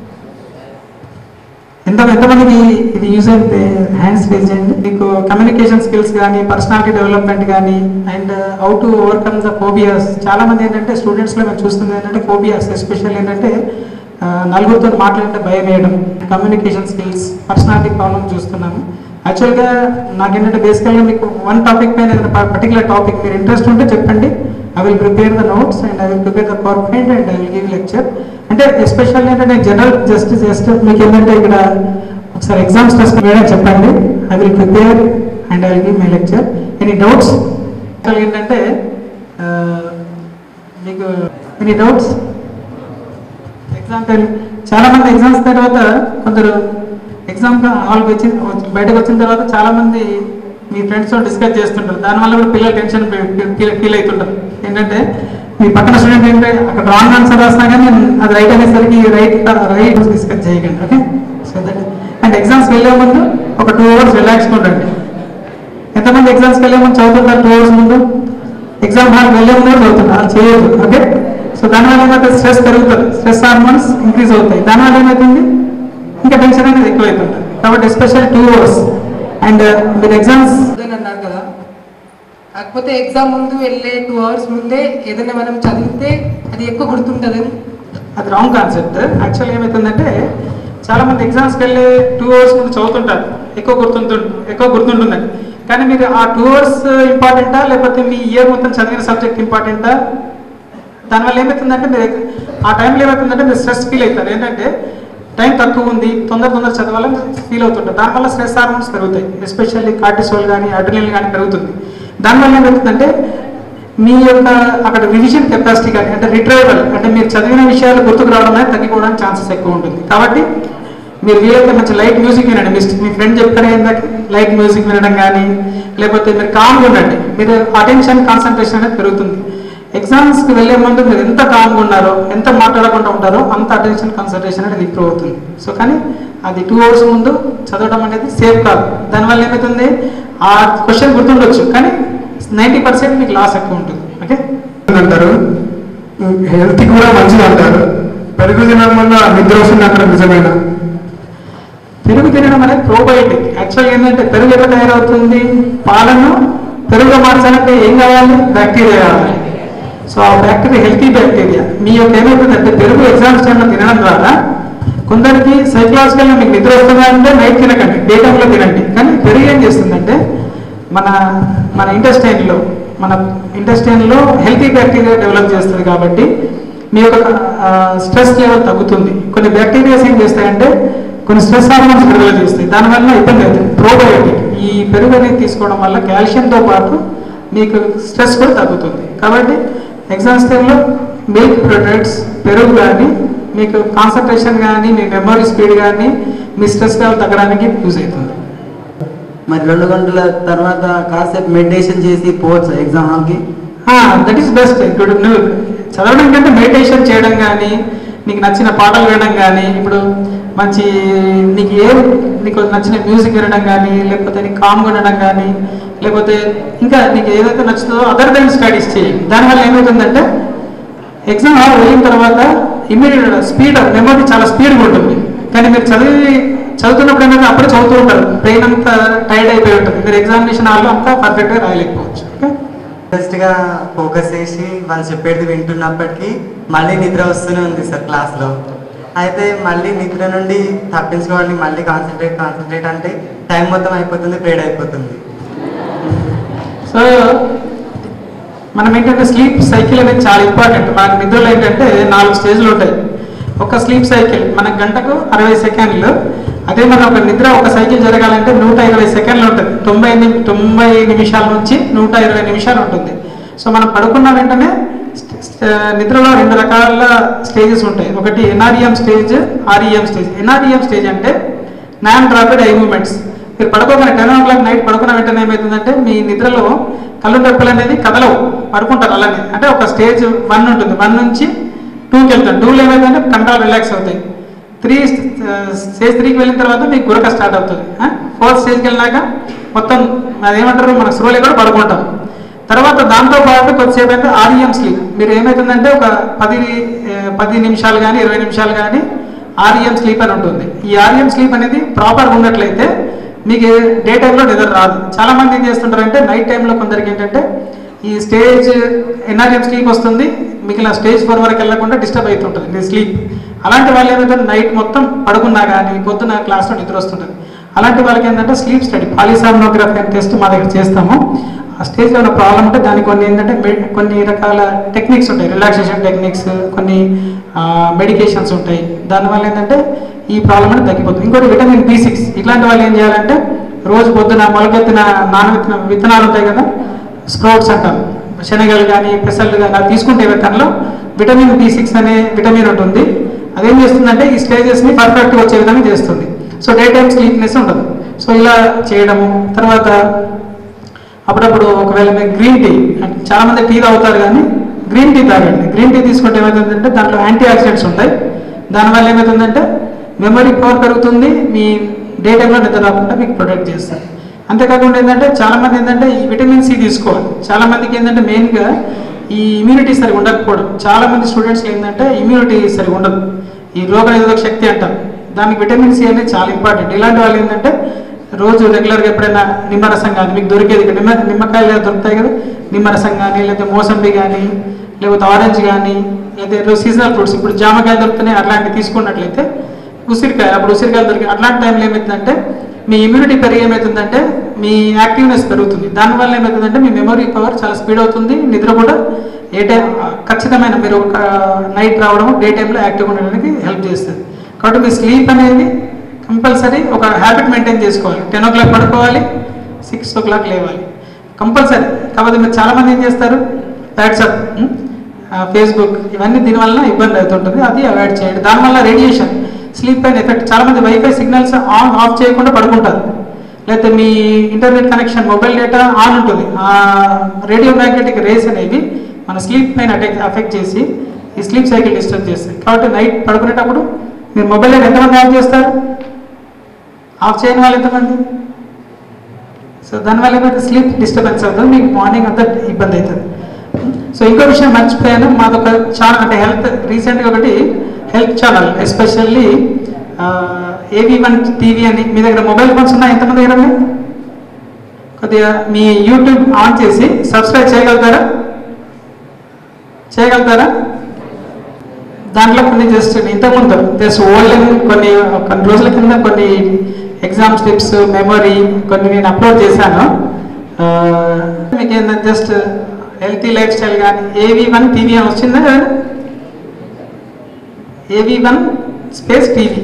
[SPEAKER 2] ఎంత ఎంతమందికి ఇది యూజ్ అయితే హ్యాండ్స్ రేజ్ చేయండి మీకు కమ్యూనికేషన్ స్కిల్స్ కానీ పర్సనాలిటీ డెవలప్మెంట్ కానీ and how to overcome the phobias చాలా మంది ఏంటంటే స్టూడెంట్స్లో మేము చూస్తుంది ఏంటంటే ఫోబియాస్ ఎస్పెషల్ ఏంటంటే ఆ, నలుగురితో మాట్లాడితే భయం వేయడం కమ్యూనికేషన్ స్కిల్స్ పర్సనాలిటీ ప్రాబ్లమ్ చూస్తున్నాము యాక్చువల్గా నాకేంటంటే బేసికల్గా మీకు వన్ టాపిక్ పైన ఏదైనా పర్టికులర్ టాపిక్ మీరు ఇంట్రెస్ట్ ఉంటే చెప్పండి I will prepare the notes and I will prepare the power point and I will give lecture అంటే ఎస్పెషల్ ఏంటంటే జనరల్ జస్ట్ జస్ట్ మీకు ఏంటంటే ఇక్కడ ఒకసారి ఎగ్జామ్స్ టెస్ట్ మేడం చెప్పండి I will prepare and I will give my lecture any doubts ఏంటంటే ఆ, మీకు ఎనీ డౌట్స్ ఎగ్జామ్ టైం చాలా మంది ఎగ్జామ్స్ తర్వాత కొందరు ఎగ్జామ్ హాల్కి వచ్చి వచ్చి- బయటకు వచ్చిన తర్వాత చాలా మంది మీ ఫ్రెండ్స్తో డిస్కస్ చేస్తుంటారు దానివల్ల కూడా పిల్లలు టెన్షన్ ఫీల్ ఫీల్ అవుతుంటారు ఏంటంటే మీ పక్కన స్టూడెంట్ ఏంటంటే అక్కడ రాంగ్ ఆన్సర్ రాసినా కానీ అది రైట్ అనేసరికి రైట్ రైట్ డిస్కస్ చేయకండి okay so that and exams వెళ్ళే ముందు ఒక టూ అవర్స్ రిలాక్స్గా ఉండండి ఎంతమంది ఎగ్జామ్స్కి వెళ్ళే ముందు చదువుతుంటారు టూ అవర్స్ ముందు ఎగ్జామ్ హాల్ వెళ్ళే ముందు కూడా చదువుతుంటారు అది చేయొద్దు ఓకే సో దానివల్ల ఏమవుతుంది స్ట్రెస్ పెరుగుతుంది స్ట్రెస్ హార్మోన్స్ ఇంక్రీజ్ అవుతాయి దానివల్ల ఏమవుతుంది ఇంకా టెన్షన్ అనేది ఎక్కువ అవుతుంటుంది కాబట్టి ఎస్పెషల్ టూ అవర్స్ అండ్ మీరు ఎగ్జామ్స్
[SPEAKER 3] అని అన్నారు కదా కాకపోతే ఎగ్జామ్ ముందు వెళ్ళే టూ అవర్స్ ముందే ఏదైనా మనం చదివితే అది ఎక్కువ గుర్తుంటుంది
[SPEAKER 2] అది రాంగ్ కాన్సెప్ట్ యాక్చువల్గా ఏమవుతుందంటే చాలా మంది ఎగ్జామ్స్కి వెళ్ళి టూ అవర్స్ ముందు చదువుతుంటారు ఎక్కువ గుర్తుంటు ఎక్కువ గుర్తుంటుందండి కానీ మీరు ఆ టూ అవర్స్ ఇంపార్టెంటా లేకపోతే మీ ఇయర్ మొత్తం చదివిన సబ్జెక్ట్ ఇంపార్టెంటా దానివల్ల ఏమవుతుందంటే మీరు ఆ టైంలో ఏమవుతుందంటే మీరు స్ట్రెస్ ఫీల్ అవుతారు ఏంటంటే టైం తక్కువ ఉంది తొందర తొందర చదవాలని ఫీల్ అవుతుంటారు దానివల్ల స్ట్రెస్ హార్మోన్స్ పెరుగుతాయి ఎస్పెషల్లీ కార్టిసోల్ కానీ అడ్రినల్ కానీ పెరుగుతుంది దానివల్ల ఏమవుతుందంటే మీ యొక్క అక్కడ రివిజన్ కెపాసిటీ కానీ అంటే రిట్రైవల్ అంటే మీరు చదివిన విషయాలు గుర్తుకు రావడం అనేది తగ్గిపోవడానికి ఛాన్సెస్ ఎక్కువ ఉంటుంది కాబట్టి మీరు వీలైతే మంచి లైట్ మ్యూజిక్ వినండి మీ మీ ఫ్రెండ్ చెప్పారు ఏంటంటే లైట్ మ్యూజిక్ వినడం కానీ లేకపోతే మీరు కామ్గా ఉండండి మీరు అటెన్షన్ కాన్సన్ట్రేషన్ అనేది పెరుగుతుంది ఎగ్జామ్స్కి వెళ్ళే ముందు మీరు ఎంత కామ్గా ఉన్నారో ఎంత మాట్లాడకుండా ఉంటారో అంత అటెన్షన్ కాన్సన్ట్రేషన్ అనేది ఇంప్రూవ్ అవుతుంది సో కానీ అది టూ అవర్స్ ముందు చదవడం అనేది సేఫ్ కాదు దానివల్ల ఏమవుతుంది ఆ క్వశ్చన్ గుర్తుండొచ్చు కానీ నైంటీ పర్సెంట్ మీకు లాస్ ఎక్కువ ఉంటుంది ఓకే
[SPEAKER 1] అంటారు హెల్త్ కూడా మంచిది అంటారు పెరుగు తినడం వల్ల నిద్ర వస్తుంది అంటారు నిజమైన
[SPEAKER 2] పెరుగు తినడం అనేది ప్రోబయోటిక్ యాక్చువల్ ఏంటంటే పెరుగు ఎట్లా తయారవుతుంది పాలను పెరుగుగా మార్చాలంటే ఏం కావాలి బ్యాక్టీరియా కావాలి సో ఆ బ్యాక్టీరియా హెల్తీ బ్యాక్టీరియా మీ యొక్క ఏమవుతుందంటే పెరుగు ఎగ్జామ్స్ టైంలో తినడం ద్వారా కొందరికి సైకలాజికల్గా మీకు నిద్ర వస్తుందా అంటే నైట్ తినకండి డే టైంలో తినండి కానీ పెరుగు ఏం చేస్తుందంటే మన మన ఇంటెస్టైన్లో మన ఇంటెస్టైన్లో హెల్తీ బ్యాక్టీరియా డెవలప్ చేస్తుంది కాబట్టి మీ యొక్క స్ట్రెస్ లెవెల్ తగ్గుతుంది కొన్ని బ్యాక్టీరియాస్ ఏం చేస్తాయంటే కొన్ని స్ట్రెస్ హార్మోన్స్ విడుదల చేస్తాయి దానివల్ల ఇబ్బంది అవుతుంది ప్రోబయోటిక్ ఈ పెరుగు అనేది తీసుకోవడం వల్ల కాల్షియంతో పాటు మీకు స్ట్రెస్ కూడా తగ్గుతుంది కాబట్టి ఎగ్జామ్స్ టైంలో మిల్క్ ప్రొడక్ట్స్ పెరుగు కానీ మీకు కాన్సన్ట్రేషన్ కానీ మీ మెమరీ స్పీడ్ కానీ మీ స్ట్రెస్ లెవెల్ తగ్గడానికి యూజ్ అవుతుంది
[SPEAKER 4] మరి రెండు గంటల తర్వాత కాసేపు మెడిటేషన్ చేసి పోవచ్చు ఎగ్జామ్ హాల్కి
[SPEAKER 2] దట్ ఈస్ బెస్ట్ ఇప్పుడు నువ్వు చదవడం కంటే మెడిటేషన్ చేయడం కానీ నీకు నచ్చిన పాటలు వినడం కానీ ఇప్పుడు మంచి నీకు ఏ నీకు నచ్చిన మ్యూజిక్ వినడం కానీ లేకపోతే నీకు కామ్గా ఉండడం కానీ లేకపోతే ఇంకా నీకు ఏదైతే నచ్చుతుందో అదర్ దెన్ స్టడీస్ చేయి దానివల్ల ఏమవుతుందంటే ఎగ్జామ్ హాల్ వెళ్ళిన తర్వాత ఇమీడియట్ స్పీడ్ మెమరీ చాలా స్పీడ్గా ఉంటుంది కానీ మీరు చదివి చదువుతున్నప్పుడు ఏంటంటే అప్పుడే చదువుతూ ఉంటారు బ్రెయిన్ అంతా టైర్డ్ అయిపోయి ఉంటుంది మీరు ఎగ్జామినేషన్ హాల్లో అంతా పర్ఫెక్ట్గా రాయలేకపోవచ్చు ఓకే
[SPEAKER 4] ఇంట్రెస్ట్ గా ఫోకస్ చేసి వాళ్ళు చెప్పేది వింటున్నప్పటికీ మళ్ళీ నిద్ర వస్తూనే ఉంది సార్ క్లాస్ లో అయితే మళ్ళీ నిద్ర నుండి తప్పించుకోవడానికి మళ్ళీ కాన్సన్ట్రేట్ కాన్సన్ట్రేట్ అంటే టైం మొత్తం అయిపోతుంది ప్రేడ్ అయిపోతుంది
[SPEAKER 2] సో మనం ఏంటంటే స్లీప్ సైకిల్ అనేది చాలా ఇంపార్టెంట్ మనకి నిద్రలో ఏంటంటే నాలుగు స్టేజ్లు ఉంటాయి ఒక స్లీప్ సైకిల్ మన గంటకు అరవై సెకండ్లు అదే మన ఒక నిద్ర ఒక సైకిల్ జరగాలంటే నూట ఇరవై సెకండ్లు ఉంటుంది తొంభై ని- తొంభై నిమిషాల నుంచి నూట ఇరవై నిమిషాలు ఉంటుంది సో మనం పడుకున్న వెంటనే స్ట్- స్ట్- నిద్రలో రెండు రకాల స్టేజెస్ ఉంటాయి ఒకటి NREM stage REM stage NREM stage అంటే నాన్ ర్యాపిడ్ ఐ మూమెంట్స్ మీరు పడుకోగానే టెన్ ఓ క్లాక్ నైట్ పడుకున్న వెంటనే ఏమవుతుందంటే మీ నిద్రలో కళ్ళు రెప్పలు అనేది కదలవు పడుకుంటారు అలానే అంటే ఒక స్టేజ్ వన్ ఉంటుంది వన్ నుంచి టూకి వెళ్తాం టూలో ఏమైందంటే కంట్రోల్ రిలాక్స్ అవుతాయి త్రీ స్టేజ్ త్రీకి వెళ్ళిన తర్వాత మీకు గురక స్టార్ట్ అవుతుంది ఫోర్త్ స్టేజ్కి వెళ్ళినాక మొత్తం అదేమంటారు మన స్లోలీ కూడా పడుకుంటాం తర్వాత దాంతో పాటు కొద్దిసేపు అయితే ఆర్ఈఎం స్లీప్ మీరు ఏమవుతుందంటే ఒక పది ఆ, పది నిమిషాలు కానీ ఇరవై నిమిషాలు కానీ ఆర్ఈఎం స్లీప్ అని ఉంటుంది ఈ ఆర్ఈఎం స్లీప్ అనేది ప్రాపర్గా ఉన్నట్లయితే మీకు డే టైంలో నిద్ర రాదు చాలా మంది ఏం చేస్తుంటారంటే నైట్ టైంలో కొందరికి ఏంటంటే ఈ స్టేజ్ ఎన్ఆర్ఎం స్లీప్ వస్తుంది మిగిలిన స్టేజ్ ఫోర్ వరకు వెళ్ళకుండా డిస్టర్బ్ అవుతుంటుంది మీ స్లీప్ అలాంటి వాళ్ళు ఏమైతే నైట్ మొత్తం పడుకున్నా కానీ పొద్దున్న క్లాస్లో నిద్ర వస్తుంటుంది అలాంటి వాళ్ళకి ఏంటంటే స్లీప్ స్టడీ పాలిసామ్నోగ్రఫీ అనే టెస్ట్ మా దగ్గర చేస్తాము ఆ స్టేజ్లో ఉన్న ప్రాబ్లం ఉంటే దానికి కొన్ని ఏంటంటే మె- కొన్ని రకాల టెక్నిక్స్ ఉంటాయి రిలాక్సేషన్ టెక్నిక్స్ కొన్ని మెడికేషన్స్ ఉంటాయి దానివల్ల ఏంటంటే ఈ ప్రాబ్లం అనేది తగ్గిపోతుంది ఇంకోటి విటమిన్ బి సిక్స్ ఇట్లాంటి వాళ్ళు ఏం చేయాలంటే రోజు పొద్దున మొలకెత్తిన నానబెత్తిన విత్తనాలు ఉంటాయి కదా స్ప్రౌట్స్ అంటాం శనగలు కానీ పెసలు కానీ అవి తీసుకుంటే విత్తనంలో విటమిన్ బి సిక్స్ అనే విటమిన్ ఉంటుంది అదేం చేస్తుందంటే ఈ స్టేజెస్ని పర్ఫెక్ట్గా వచ్చే విధంగా చేస్తుంది సో డే టైమ్ స్లీప్నెస్ ఉండదు సో ఇలా చేయడము తర్వాత అప్పుడప్పుడు ఒకవేళ మీరు గ్రీన్ టీ అంటే చాలా మంది టీ తాగుతారు కానీ గ్రీన్ టీ తాగండి గ్రీన్ టీ తీసుకుంటే ఏమవుతుందంటే దాంట్లో యాంటీ ఆక్సిడెంట్స్ ఉంటాయి దానివల్ల ఏమవుతుందంటే మెమరీ పవర్ పెరుగుతుంది మీ డే టైంలో నిద్ర రాకుండా మీకు ప్రొటెక్ట్ చేస్తుంది అంతేకాకుండా ఏంటంటే చాలా మంది ఏంటంటే ఈ విటమిన్ సి తీసుకోవాలి చాలా మందికి ఏంటంటే మెయిన్గా ఈ ఇమ్యూనిటీ సరిగా ఉండకపోవడం చాలా మంది స్టూడెంట్స్కి ఏంటంటే ఇమ్యూనిటీ సరిగా ఉండదు ఈ రోగ నిరోధక శక్తి అంటాం దానికి విటమిన్ సి అనేది చాలా ఇంపార్టెంట్ ఇలాంటి వాళ్ళు ఏంటంటే రోజు రెగ్యులర్గా ఎప్పుడైనా నిమ్మరసం కానీ మీకు దొరికేది ఇక్కడ నిమ్మ నిమ్మకాయలు దొరుకుతాయి కదా నిమ్మరసం కానీ లేకపోతే మోసంబి కానీ లేకపోతే ఆరెంజ్ కానీ లేకపోతే సీజనల్ ఫ్రూట్స్ ఇప్పుడు జామకాయ దొరుకుతున్నాయి అట్లాంటివి తీసుకున్నట్లయితే ఉసిరికాయ అప్పుడు ఉసిరికాయలు దొరికి అట్లాంటి టైంలో ఏమవుతుందంటే మీ ఇమ్యూనిటీ పెరిగి ఏమవుతుందంటే మీ యాక్టివ్నెస్ పెరుగుతుంది దానివల్ల ఏమవుతుందంటే మీ మెమరీ పవర్ చాలా స్పీడ్ అవుతుంది నిద్ర కూడా ఏ టైం ఖచ్చితమైన మీరు ఒక నైట్ రావడం డే టైంలో యాక్టివ్ ఉండడానికి హెల్ప్ చేస్తుంది కాబట్టి మీ స్లీప్ అనేది కంపల్సరీ ఒక హ్యాబిట్ మెయింటైన్ చేసుకోవాలి టెన్ ఓ క్లాక్ పడుకోవాలి సిక్స్ ఓ క్లాక్ లేవాలి కంపల్సరీ కాకపోతే మీరు చాలామంది ఏం చేస్తారు వాట్సాప్ ఫేస్బుక్ ఇవన్నీ దీనివల్ల ఇబ్బంది అవుతుంటుంది అది అవాయిడ్ చేయండి దానివల్ల రేడియేషన్ స్లీప్ పైన ఎఫెక్ట్ చాలామంది వైఫై సిగ్నల్స్ ఆన్ ఆఫ్ చేయకుండా పడుకుంటారు లేకపోతే మీ internet connection mobile data on ఉంటుంది ఆ రేడియో మ్యాగ్నెటిక్ రేస్ అనేవి మన స్లీప్ పైన అటాక్ అఫెక్ట్ చేసి ఈ స్లీప్ సైకిల్ డిస్టర్బ్ చేస్తాయి కాబట్టి నైట్ పడుకునేటప్పుడు మీరు మొబైల్ డేటా ఎంతమంది ఆఫ్ చేస్తారు ఆఫ్ చేయని వాళ్ళు ఎంతమంది సో దానివల్ల ఏమైతే స్లీప్ డిస్టర్బెన్స్ అవుతుంది మీకు మార్నింగ్ అంతా ఇబ్బంది అవుతుంది సో ఇంకో విషయం మర్చిపోయాను మాదొక ఛానల్ అంటే హెల్త్ రీసెంట్గా ఒకటి హెల్త్ ఛానల్ ఎస్పెషల్లీ ఏవి వన్ టీవీ అని మీ దగ్గర మొబైల్ ఫోన్స్ ఉన్నాయి ఎంతమంది దగ్గర ఉన్నాయి? కొద్దిగా మీ యూట్యూబ్ ఆన్ చేసి సబ్స్క్రైబ్ చేయగలుగుతారా చేయగలుగుతారా దాంట్లో కొన్ని జస్ట్ ఇంతకుముందు జస్ట్ ఓల్డ్ కొన్ని కొన్ని రోజుల కింద కొన్ని ఎగ్జామ్ స్టిప్స్ మెమరీ కొన్ని నేను అప్లోడ్ చేశాను ఆ, మీకు ఏంటంటే జస్ట్ హెల్తీ లైఫ్ స్టైల్ కానీ ఏవి వన్ టీవీ అని వచ్చిందా ఏవి వన్ స్పేస్ టీవీ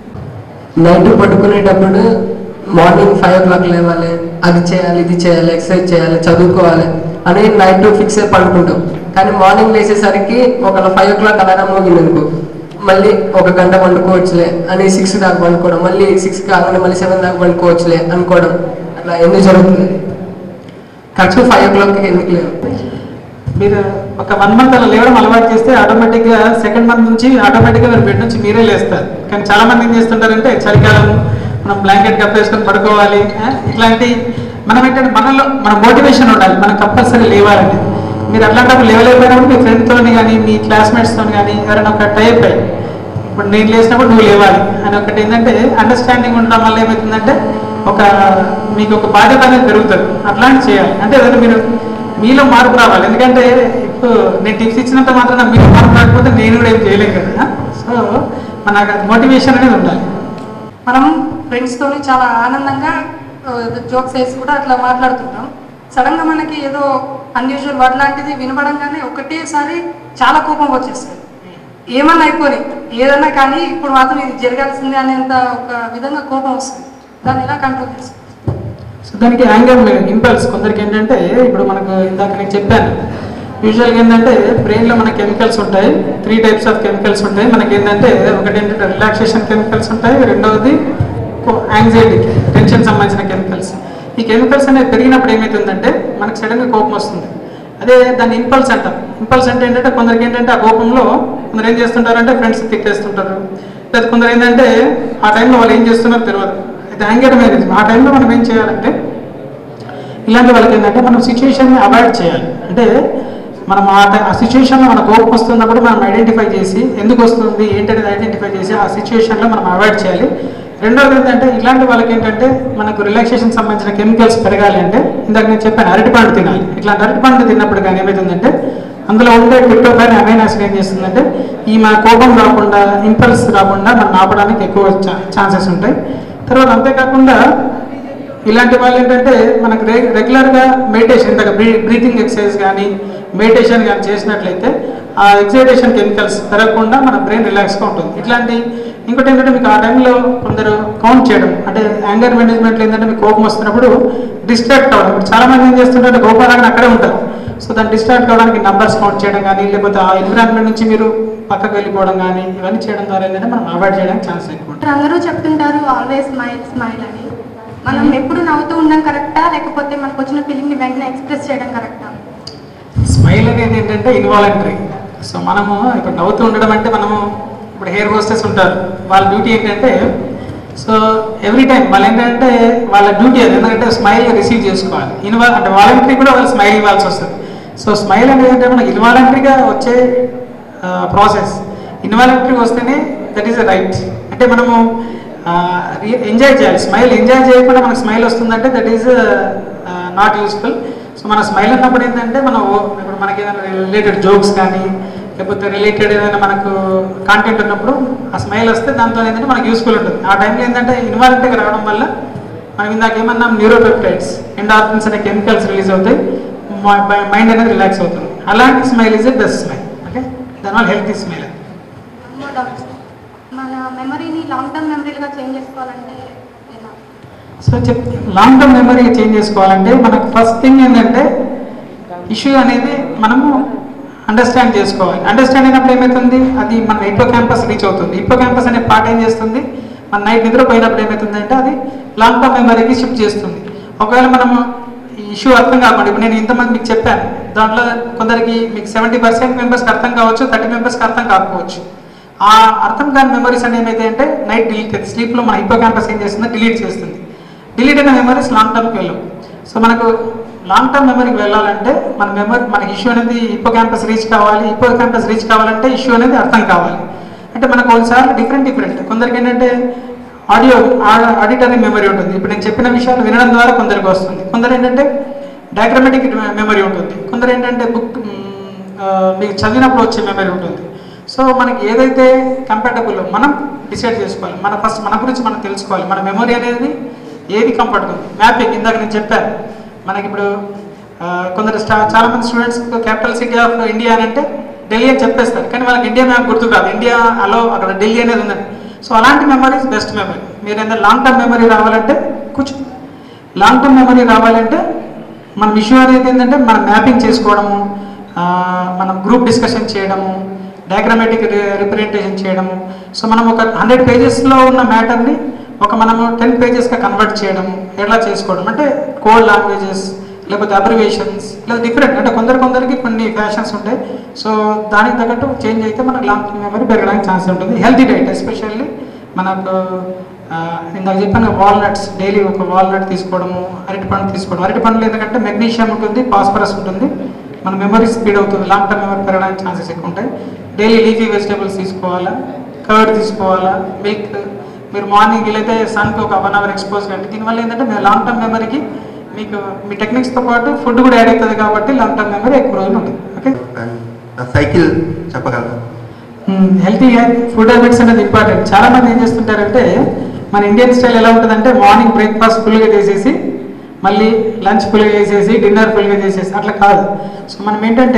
[SPEAKER 5] నైట్ పడుకునేటప్పుడు మార్నింగ్ ఫైవ్ ఓ క్లాక్ లేవాలి అది చేయాలి ఇది చేయాలి ఎక్సర్సైజ్ చేయాలి చదువుకోవాలి అని నైట్ ఫిక్స్ అయి పడుకుంటాం కానీ మార్నింగ్ లేచేసరికి ఒకవేళ ఫైవ్ ఓ క్లాక్ అలారం మోగింది అనుకో మళ్ళీ ఒక గంట పండుకోవచ్చులే అని సిక్స్ దాకా పండుకోవడం మళ్ళీ సిక్స్ కాగానే మళ్ళీ సెవెన్ దాకా పండుకోవచ్చులే అనుకోవడం అట్లా ఎందుకు జరుగుతుంది కరెక్ట్ ఫైవ్ ఓ క్లాక్కి ఎందుకు లేవు
[SPEAKER 2] మీరు ఒక వన్ మంత్ అలా లేవడం అలవాటు చేస్తే ఆటోమేటిక్గా సెకండ్ మంత్ నుంచి ఆటోమేటిక్గా మీరు బెడ్ నుంచి మీరే లేస్తారు కానీ చాలా మంది ఏం చేస్తుంటారంటే చలికాలం మనం బ్లాంకెట్ కప్పేసుకొని పడుకోవాలి ఆ, ఇట్లాంటి మనం ఏంటంటే మనలో మన మోటివేషన్ ఉండాలి మనం కంపల్సరీ లేవాలండి మీరు అట్లాంటప్పుడు లేవలేకపోయినప్పుడు మీ ఫ్రెండ్తో కానీ మీ క్లాస్మేట్స్తో కానీ ఎవరైనా ఒక టైప్ అయ్యి ఇప్పుడు నేను లేచినప్పుడు నువ్వు లేవాలి అని ఒకటి ఏంటంటే అండర్స్టాండింగ్ ఉండడం వల్ల ఏమవుతుందంటే ఒక మీకు ఒక బాధ్యత అనేది పెరుగుతుంది అట్లాంటి చేయాలి అంటే ఏదైనా మీరు మీలో మార్పు రావాలి ఎందుకంటే ఇప్పుడు నేను టిప్స్ ఇచ్చినంత మాత్రం మీలో మార్పు రాకపోతే నేను కూడా ఏం చేయలేను కదా సో మన మోటివేషన్ అనేది ఉండాలి
[SPEAKER 6] మనం ఫ్రెండ్స్తోని చాలా ఆనందంగా జోక్స్ వేసి కూడా అట్లా మాట్లాడుతుంటాం సడన్గా మనకి ఏదో అన్యూజువల్ వర్డ్ లాంటిది వినపడంగానే ఒకటేసారి చాలా కోపం వచ్చేస్తుంది ఏమన్నా అయిపోయి ఏదన్నా కానీ ఇప్పుడు మాత్రం ఇది జరగాల్సిందే అనేంత ఒక విధంగా కోపం వస్తుంది దాన్ని ఎలా కంట్రోల్ చేస్తుంది
[SPEAKER 2] సో దానికి యాంగర్ ఇంపల్స్ కొందరికి ఏంటంటే ఇప్పుడు మనకు ఇందాక నేను చెప్పాను యూజువల్గా ఏంటంటే బ్రెయిన్లో మన కెమికల్స్ ఉంటాయి త్రీ టైప్స్ ఆఫ్ కెమికల్స్ ఉంటాయి మనకి ఏంటంటే ఒకటి ఏంటంటే రిలాక్సేషన్ కెమికల్స్ ఉంటాయి రెండవది యాంగ్జైటీ టెన్షన్ సంబంధించిన కెమికల్స్ ఈ కెమికల్స్ అనేవి పెరిగినప్పుడు ఏమవుతుందంటే మనకు సడన్గా కోపం వస్తుంది అదే దాన్ని ఇంపల్స్ అంటాం ఇంపల్స్ అంటే ఏంటంటే కొందరికి ఏంటంటే ఆ కోపంలో కొందరు ఏం చేస్తుంటారంటే ఫ్రెండ్స్ తిట్టేస్తుంటారు లేదా కొందరు ఏంటంటే ఆ టైంలో వాళ్ళు ఏం చేస్తున్నారో తెలియదు అయితే యాంగర్ మేనేజ్ ఆ టైంలో మనం ఏం చేయాలంటే ఇలాంటి వాళ్ళకి ఏంటంటే మనం సిచ్యువేషన్ని అవాయిడ్ చేయాలి అంటే మనం ఆ టై- ఆ సిచ్యువేషన్లో మన కోపం వస్తున్నప్పుడు మనం ఐడెంటిఫై చేసి ఎందుకు వస్తుంది ఏంటనేది ఐడెంటిఫై చేసి ఆ సిచ్యువేషన్లో మనం అవాయిడ్ చేయాలి రెండోది ఏంటంటే ఇలాంటి వాళ్ళకి ఏంటంటే మనకు రిలాక్సేషన్ సంబంధించిన కెమికల్స్ పెరగాలి అంటే ఇందాక నేను చెప్పాను అరటిపండు తినాలి ఇట్లాంటి అరటిపండు తిన్నప్పుడు కానీ ఏమవుతుందంటే అందులో ఉండే ట్రిప్టోఫైన్ అమైన్ యాసిడ్ ఏం చేస్తుందంటే ఈ మన కోపం రాకుండా ఇంపల్స్ రాకుండా మనం ఆపడానికి ఎక్కువ ఛాన్సెస్ ఉంటాయి తర్వాత అంతేకాకుండా ఇలాంటి వాళ్ళు ఏంటంటే మనకు రె రెగ్యులర్గా మెడిటేషన్ ఇందాక బ్రీ బ్రీతింగ్ ఎక్సర్సైజ్ కానీ మెడిటేషన్ కానీ చేసినట్లయితే ఆ ఎక్సైటేషన్ కెమికల్స్ పెరగకుండా మన బ్రెయిన్ రిలాక్స్గా ఉంటుంది ఇట్లాంటి ఇంకోటి ఏంటంటే మీకు ఆ టైంలో కొందరు కౌంట్ చేయడం అంటే యాంగర్ మేనేజ్మెంట్లో ఏంటంటే మీకు కోపం వస్తున్నప్పుడు డిస్ట్రాక్ట్ అవ్వడం ఇప్పుడు చాలా మంది ఏం చేస్తుంటారంటే కోపం రాగానే అక్కడే ఉంటారు సో దాన్ని డిస్ట్రాక్ట్ అవ్వడానికి నంబర్స్ కౌంట్ చేయడం కానీ లేకపోతే ఆ ఎన్విరాన్మెంట్ నుంచి మీరు పక్కకు వెళ్ళిపోవడం కానీ ఇవన్నీ చేయడం ద్వారా ఏంటంటే మనం అవాయిడ్ చేయడానికి ఛాన్స్ ఎక్కువ ఉంటుంది
[SPEAKER 7] అందరూ చెప్తుంటారు ఆల్వేస్ స్మైల్ స్మైల్ అని మనం ఎప్పుడు నవ్వుతూ ఉండడం కరెక్టా లేకపోతే మనకు వచ్చిన ఫీలింగ్ ని వెంటనే ఎక్స్ప్రెస్ చేయడం కరెక్టా
[SPEAKER 2] స్మైల్ అనేది ఏంటంటే ఇన్వాలంటరీ సో మనము ఇప్పుడు నవ్వుతూ ఉండడం అంటే మనము ఇప్పుడు హెయిర్ హోస్టెస్ ఉంటారు వాళ్ళ డ్యూటీ ఏంటంటే సో ఎవ్రీ టైం వాళ్ళు ఏంటంటే వాళ్ళ డ్యూటీ అది ఎందుకంటే స్మైల్ రిసీవ్ చేసుకోవాలి ఇన్వాల్ అంటే వాలంటరీ కూడా వాళ్ళు స్మైల్ ఇవ్వాల్సి వస్తుంది సో స్మైల్ అనేది ఏంటంటే మనకి ఇన్వాలంటరీగా వచ్చే ప్రాసెస్ ఇన్వాలంటరీ వస్తేనే దట్ ఈస్ రైట్ అంటే మనము ఎంజాయ్ చేయాలి స్మైల్ ఎంజాయ్ చేయకుండా మనకు స్మైల్ వస్తుందంటే that is not useful so మన స్మైల్ అన్నప్పుడు ఏంటంటే మనం ఓ- ఇప్పుడు మనకి ఏదైనా రిలేటెడ్ జోక్స్ కానీ లేకపోతే రిలేటెడ్ ఏదైనా మనకు కాంటెంట్ ఉన్నప్పుడు ఆ స్మైల్ వస్తే దాంతో ఏంటంటే మనకు యూస్ఫుల్ ఉంటుంది ఆ టైంలో ఏంటంటే ఇన్వాలంటరీగా రావడం వల్ల మనం ఇందాక ఏమన్నాం న్యూరోపెప్టైడ్స్ ఎండార్ఫిన్స్ అనే కెమికల్స్ రిలీజ్ అవుతాయి మైండ్ అనేది రిలాక్స్ అవుతుంది అలాంటి smile is a best smile okay దానివల్ల హెల్తీ స్మైల్
[SPEAKER 7] మో డౌట్స్ మన మెమరీని లాంగ్ టర్మ్ మెమరీలుగా చేంజ్ చేసుకోవాలంటే ఎలా
[SPEAKER 2] సో చెప్ లాంగ్ టర్మ్ మెమరీ చేంజ్ చేసుకోవాలంటే మనకు ఫస్ట్ థింగ్ ఏంటంటే ఇష్యూ అనేది మనము అండర్స్టాండ్ చేసుకోవాలి అండర్స్టాండ్ అయినప్పుడు ఏమవుతుంది అది మన హిప్పో క్యాంపస్ రీచ్ అవుతుంది హిప్పో క్యాంపస్ అనే పార్ట్ ఏం చేస్తుంది మన నైట్ నిద్రపోయినప్పుడు ఏమవుతుంది అంటే అది లాంగ్ టర్మ్ మెమరీకి షిఫ్ట్ చేస్తుంది ఒకవేళ మనము ఈ ఇష్యూ అర్థం కాకుండా ఇప్పుడు నేను ఇంతమంది మీకు చెప్పాను దాంట్లో కొందరికి మీకు సెవెంటీ పర్సెంట్ మెంబర్స్కి అర్థం కావచ్చు థర్టీ మెంబర్స్కి అర్థం కాకపోవచ్చు ఆ అర్థం కాని మెమరీస్ అనేవి ఏమైతే అంటే నైట్ డిలీట్ స్లీప్లో మన హిప్పో క్యాంపస్ ఏం చేస్తుందో డిలీట్ చేస్తుంది డిలీట్ అయిన మెమరీస్ లాంగ్ టర్మ్కి వెళ్ళవు సో మనకు లాంగ్ టర్మ్ మెమరీకి వెళ్ళాలంటే మన మెమరీ మన ఇష్యూ అనేది హిప్పో క్యాంపస్ రీచ్ కావాలి హిప్పో క్యాంపస్ రీచ్ కావాలంటే ఇష్యూ అనేది అర్థం కావాలి అంటే మనకు కొన్నిసార్లు డిఫరెంట్ డిఫరెంట్ కొందరికి ఏంటంటే ఆడియో ఆడిటరీ మెమరీ ఉంటుంది ఇప్పుడు నేను చెప్పిన విషయాలు వినడం ద్వారా కొందరికి వస్తుంది కొందరు ఏంటంటే డయాగ్రమెటిక్ మెమరీ ఉంటుంది కొందరు ఏంటంటే బుక్ మీకు చదివినప్పుడు వచ్చే మెమరీ ఉంటుంది సో మనకి ఏదైతే కంఫర్టబుల్ మనం డిసైడ్ చేసుకోవాలి మన ఫస్ట్ మన గురించి మనం తెలుసుకోవాలి మన మెమరీ అనేది ఏది కంఫర్ట్ ఉంది మ్యాపింగ్ ఇందాక నేను చెప్పాను మనకి ఇప్పుడు ఆ, కొందరు స్టా చాలా మంది students capital city of India అని అంటే ఢిల్లీ అని చెప్పేస్తారు కానీ వాళ్ళకి ఇండియా మ్యాప్ గుర్తు కాదు ఇండియా అలో అక్కడ ఢిల్లీ అనేది ఉందండి సో అలాంటి మెమరీస్ బెస్ట్ మెమరీ మీరు ఏదైనా లాంగ్ టర్మ్ మెమరీ రావాలంటే కూర్చో లాంగ్ టర్మ్ మెమరీ రావాలంటే మన విషయం అనేది ఏంటంటే మనం మ్యాపింగ్ చేసుకోవడము ఆ, మనం గ్రూప్ డిస్కషన్ చేయడము డయాగ్రామేటిక్ రిప్రజెంటేషన్ చేయడము సో మనం ఒక హండ్రెడ్ పేజెస్లో ఉన్న మ్యాటర్ని ఒక మనము టెన్ పేజెస్గా కన్వర్ట్ చేయడము ఎలా చేసుకోవడం అంటే కోడ్ లాంగ్వేజెస్ లేకపోతే అబ్రివేషన్స్ లేదా డిఫరెంట్ అంటే కొందరు కొందరికి కొన్ని ఫ్యాషన్స్ ఉంటాయి సో దానికి తగ్గట్టు చేంజ్ అయితే మనకు లాంగ్ టర్మ్ మెమరీ పెరగడానికి ఛాన్స్ ఉంటుంది హెల్తీ డైట్ ఎస్పెషల్లీ మనకు ఆ, ఇందాక చెప్పాను వాల్నట్స్ డైలీ ఒక వాల్నట్ తీసుకోవడము అరటి పండు తీసుకోవడం అరటి పండులో ఎందుకంటే మెగ్నీషియం ఉంటుంది ఫాస్ఫరస్ ఉంటుంది మన మెమరీ స్పీడ్ అవుతుంది లాంగ్ టర్మ్ మెమరీ పెరగడానికి ఛాన్సెస్ ఎక్కువ ఉంటాయి డైలీ లీఫీ వెజిటేబుల్స్ తీసుకోవాలా కర్డ్ తీసుకోవాలా మిల్క్ మీరు మార్నింగ్ వీలైతే సన్కి ఒక వన్ అవర్ ఎక్స్పోజ్ కండి దీనివల్ల ఏంటంటే మీరు లాంగ్ టర్మ్ మెమరీకి మీకు మీ టెక్నిక్స్తో పాటు ఫుడ్ కూడా యాడ్ అవుతుంది కాబట్టి లాంగ్ టర్మ్ మెమరీ ఎక్కువ రోజులు ఉంటుంది ఓకే
[SPEAKER 8] సైకిల్ చెప్పగలరా
[SPEAKER 2] హెల్తీ ఫుడ్ హ్యాబిట్స్ అనేది ఇంపార్టెంట్ చాలా మంది ఏం చేస్తుంటారంటే మన ఇండియన్ స్టైల్ ఎలా ఉంటుందంటే మార్నింగ్ బ్రేక్ఫాస్ట్ ఫుల్గా చేసేసి మళ్ళీ లంచ్ ఫుల్గా చేసేసి డిన్నర్ ఫుల్గా చేసేసి అట్లా కాదు సో మనం ఏంటంటే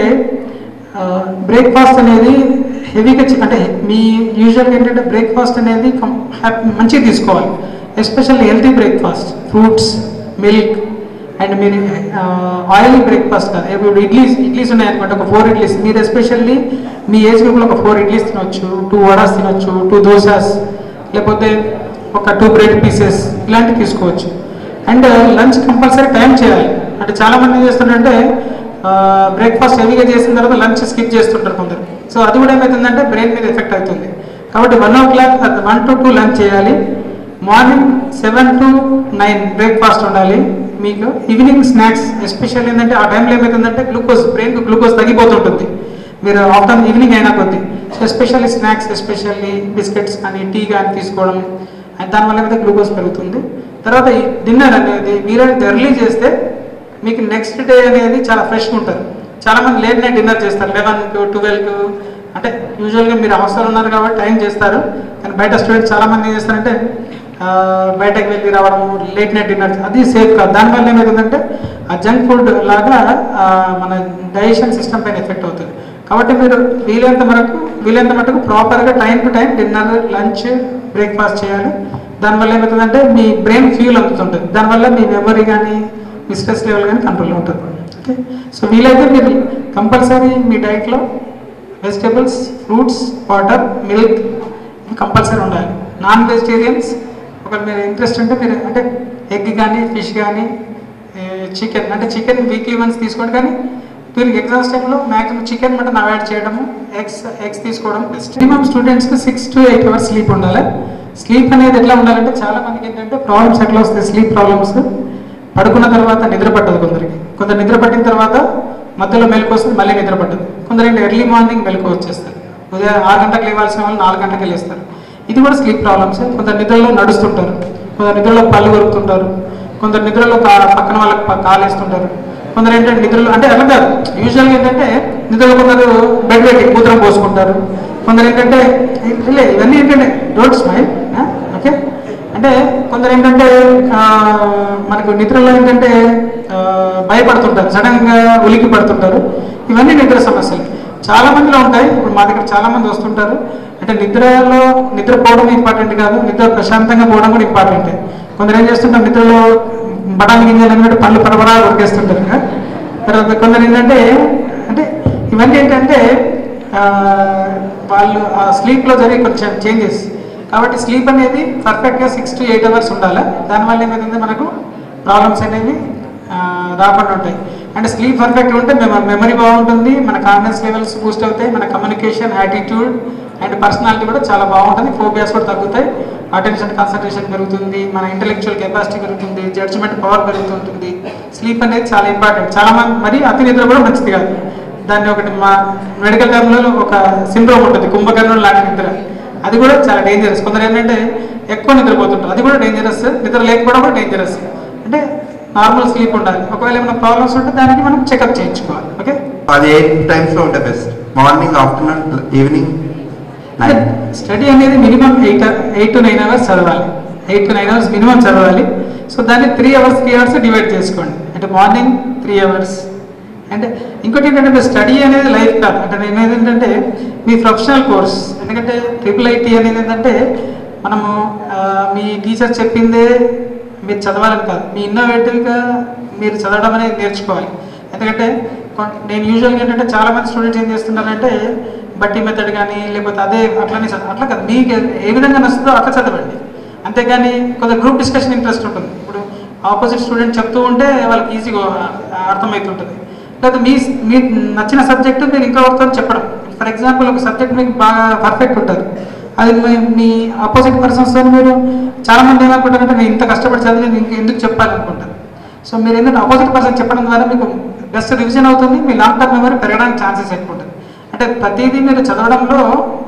[SPEAKER 2] బ్రేక్ఫాస్ట్ అనేది హెవీగా చి- అంటే మీ యూజువల్గా ఏంటంటే బ్రేక్ఫాస్ట్ అనేది కం- హ్యాపీ మంచిగా తీసుకోవాలి especially healthy breakfast fruits milk and మీరు ఆయిలీ బ్రేక్ఫాస్ట్ కాదు ఇప్పుడు ఇడ్లీస్ ఇడ్లీస్ ఉన్నాయనుకోండి ఒక ఫోర్ ఇడ్లీస్ మీరు ఎస్పెషల్లీ మీ ఏజ్ గ్రూప్లో ఒక ఫోర్ ఇడ్లీస్ తినొచ్చు టూ వడాస్ తినొచ్చు టూ దోసాస్ లేకపోతే ఒక టూ బ్రెడ్ పీసెస్ ఇలాంటివి తీసుకోవచ్చు అండ్ లంచ్ కంపల్సరీ టైం చేయాలి అంటే చాలా మంది ఏం చేస్తుంటారంటే బ్రేక్ఫాస్ట్ హెవీగా చేసిన తర్వాత లంచ్ స్కిప్ చేస్తుంటారు కొందరు సో అది కూడా ఏమవుతుందంటే బ్రెయిన్ మీద ఎఫెక్ట్ అవుతుంది కాబట్టి one o'clock one to two lunch చేయాలి morning seven to nine breakfast ఉండాలి మీకు ఈవినింగ్ స్నాక్స్ ఎస్పెషల్ ఏంటంటే ఆ టైంలో ఏమవుతుందంటే గ్లూకోజ్ బ్రెయిన్కి గ్లూకోజ్ తగ్గిపోతుంటుంది మీరు ఆఫ్టర్ ఈవినింగ్ అయినా కొద్దీ so especially snacks especially biscuits కానీ టీ కానీ తీసుకోవడం అండ్ దానివల్ల ఏమైతే గ్లూకోజ్ పెరుగుతుంది తర్వాత ఈ డిన్నర్ అనేది మీరైతే ఎర్లీ చేస్తే మీకు నెక్స్ట్ డే అనేది చాలా ఫ్రెష్గా ఉంటుంది చాలా మంది లేట్ నైట్ డిన్నర్ చేస్తారు లెవెన్కు ట్వెల్వ్కు అంటే యూజువల్గా మీరు హాస్టల్ ఉన్నారు కాబట్టి టైం చేస్తారు కానీ బయట స్టూడెంట్స్ చాలా మంది ఏం చేస్తారంటే ఆ, బయటకు వెళ్ళి రావడం లేట్ నైట్ డిన్నర్ అది సేఫ్ కాదు దానివల్ల ఏమవుతుందంటే ఆ జంక్ ఫుడ్ లాగా ఆ, మన డైజెషన్ సిస్టమ్ పైన ఎఫెక్ట్ అవుతుంది కాబట్టి మీరు వీలైనంత వరకు వీలైనంత మటుకు ప్రాపర్గా time to time dinner lunch breakfast చేయాలి దానివల్ల ఏమవుతుందంటే మీ బ్రెయిన్ ఫ్యూల్ అందుతుంటుంది దానివల్ల మీ మెమరీ కానీ మీ స్ట్రెస్ లెవెల్ కానీ కంట్రోల్లో ఉంటుంది ఓకే సో వీలైతే మీరు కంపల్సరీ మీ డైట్లో వెజిటేబుల్స్ ఫ్రూట్స్ వాటర్ మిల్క్ ఇవి కంపల్సరీ ఉండాలి నాన్ వెజిటేరియన్స్ ఒకవేళ మీరు ఇంట్రెస్ట్ ఉంటే మీరు అంటే ఎగ్ కానీ ఫిష్ కానీ చికెన్ అంటే చికెన్ వీక్లీ వన్స్ తీసుకోండి కానీ డ్యూరింగ్ ఎగ్జామ్స్ టైంలో మ్యాక్సిమం చికెన్ మటన్ అవాయిడ్ చేయడము ఎగ్స్ ఎగ్స్ తీసుకోవడం బెస్ట్ మినిమం స్టూడెంట్స్కి six to eight hours sleep ఉండాలి స్లీప్ అనేది ఎట్లా ఉండాలంటే చాలా మందికి ఏంటంటే ప్రాబ్లమ్స్ ఎట్లా వస్తాయి స్లీప్ ప్రాబ్లమ్స్ పడుకున్న తర్వాత నిద్ర పట్టదు కొందరికి కొందరు నిద్ర పట్టిన తర్వాత మధ్యలో మెలకు వస్తుంది మళ్ళీ నిద్ర పట్టదు కొందరు ఏంటి ఎర్లీ మార్నింగ్ మెలకు వచ్చేస్తారు ఉదయం ఆరు గంటలకు లేవాల్సిన వాళ్ళు నాలుగు గంటలకు లేస్తారు ఇది కూడా స్లీప్ ప్రాబ్లమ్స్ కొందరు నిద్రలో నడుస్తుంటారు కొందరు నిద్రలో పళ్ళు కొరుకుతుంటారు కొందరు నిద్రలో కా- పక్కన వాళ్ళకి ప- కాలు వేస్తుంటారు కొందరు ఏంటంటే నిద్రలో అంటే అలా కాదు యూజువల్గా ఏంటంటే నిద్రలో కొందరు బెడ్ పెట్టి మూత్రం పోసుకుంటారు కొందరు ఏంటంటే ఇలా ఇవన్నీ ఏంటంటే డోంట్ స్మైల్ ఓకే అంటే కొందరు ఏంటంటే ఆ, మనకు నిద్రలో ఏంటంటే ఆ, భయపడుతుంటారు సడన్గా ఉలికి పడుతుంటారు ఇవన్నీ నిద్ర సమస్యలు చాలా మందిలో ఉంటాయి ఇప్పుడు మా దగ్గర చాలా మంది వస్తుంటారు అంటే నిద్రలో నిద్రపోవడం ఇంపార్టెంట్ కాదు నిద్ర ప్రశాంతంగా పోవడం కూడా ఇంపార్టెంట్ కొందరు ఏం చేస్తుంటారు నిద్రలో బఠానీ గింజలు అన్నట్టు పళ్ళు పడబడా ఉరికేస్తుంటారు కదా. తర్వాత కొందరు ఏంటంటే అంటే ఇవన్నీ ఏంటంటే ఆ, వాళ్ళు ఆ స్లీప్లో జరిగే కొంచెం చేంజెస్ కాబట్టి స్లీప్ అనేది పర్ఫెక్ట్గా సిక్స్ టు ఎయిట్ అవర్స్ ఉండాలి దానివల్ల ఏమైందంటే మనకు ప్రాబ్లమ్స్ అనేవి ఆ, రాకుండా ఉంటాయి అంటే స్లీప్ పర్ఫెక్ట్గా ఉంటే మెమ మెమరీ బాగుంటుంది మన కాన్ఫిడెన్స్ లెవెల్స్ బూస్ట్ అవుతాయి మన కమ్యూనికేషన్ యాటిట్యూడ్ అండ్ పర్సనాలిటీ కూడా చాలా బాగుంటుంది ఫోబియాస్ కూడా తగ్గుతాయి అటెన్షన్ కాన్సన్ట్రేషన్ పెరుగుతుంది మన ఇంటెలెక్చువల్ కెపాసిటీ పెరుగుతుంది జడ్జ్మెంట్ పవర్ పెరుగుతుంటుంది స్లీప్ అనేది చాలా ఇంపార్టెంట్ చాలా మంది మరి అతి నిద్ర కూడా మంచిది కాదు దాన్ని ఒకటి మా మెడికల్ టర్మ్లో ఒక సిండ్రోమ్ ఉంటుంది కుంభకర్ణం లాంటి నిద్ర అది కూడా చాలా డేంజరస్ కొందరు ఏంటంటే ఎక్కువ నిద్రపోతుంటారు అది కూడా డేంజరస్ నిద్ర లేకపోవడం కూడా డేంజరస్ అంటే నార్మల్ స్లీప్ ఉండాలి ఒకవేళ ఏమైనా ప్రాబ్లమ్స్ ఉంటే దానికి మనం చెకప్ చేయించుకోవాలి ఓకే
[SPEAKER 8] అది ఎయిట్ టైమ్స్లో ఉంటే best morning afternoon evening night
[SPEAKER 2] study అనేది minimum eight eight to nine hours చదవాలి eight to nine hours minimum చదవాలి సో దాన్ని three hours three hours divide చేసుకోండి అంటే మార్నింగ్ త్రీ అవర్స్ అంటే ఇంకోటి ఏంటంటే స్టడీ అనేది లైఫ్ కాదు అంటే నేను ఏంటంటే మీ ప్రొఫెషనల్ కోర్స్ ఎందుకంటే ట్రిపుల్ ఐటీ అనేది ఏంటంటే మనము ఆ, మీ టీచర్ చెప్పిందే మీరు చదవాలని కాదు మీ ఇన్నోవేటివ్గా మీరు చదవడం అనేది నేర్చుకోవాలి ఎందుకంటే కొన్- నేను యూజువల్గా ఏంటంటే చాలా మంది స్టూడెంట్స్ ఏం చేస్తున్నారంటే బట్టి మెథడ్ కానీ లేకపోతే అదే అట్లనే చదవ అట్లా కాదు మీకు ఏ విధంగా నచ్చుతుందో అట్లా చదవండి అంతేగాని కొంత గ్రూప్ డిస్కషన్ ఇంట్రెస్ట్ ఉంటుంది ఇప్పుడు ఆపోజిట్ స్టూడెంట్ చెప్తూ ఉంటే వాళ్ళకి ఈజీగా అర్థమవుతుంటుంది లేదా మీ మీ నచ్చిన సబ్జెక్టు మీరు ఇంకొకరితో చెప్పడం ఫర్ ఎగ్జాంపుల్ ఒక సబ్జెక్ట్ మీకు బాగా పర్ఫెక్ట్ ఉంటుంది అది మీ- మీ ఆపోజిట్ పర్సన్స్ మీరు చాలా మంది ఏమనుకుంటారంటే నేను ఇంత కష్టపడి చదివి నేను ఇంక ఎందుకు చెప్పాలనుకుంటారు సో మీరు ఏంటంటే ఆపోజిట్ పర్సన్ చెప్పడం ద్వారా మీకు బెస్ట్ రివిజన్ అవుతుంది మీ లాంగ్ టర్మ్ మెమరీ పెరగడానికి ఛాన్సెస్ ఎక్కువ ఉంటుంది అంటే ప్రతిదీ మీరు చదవడంలో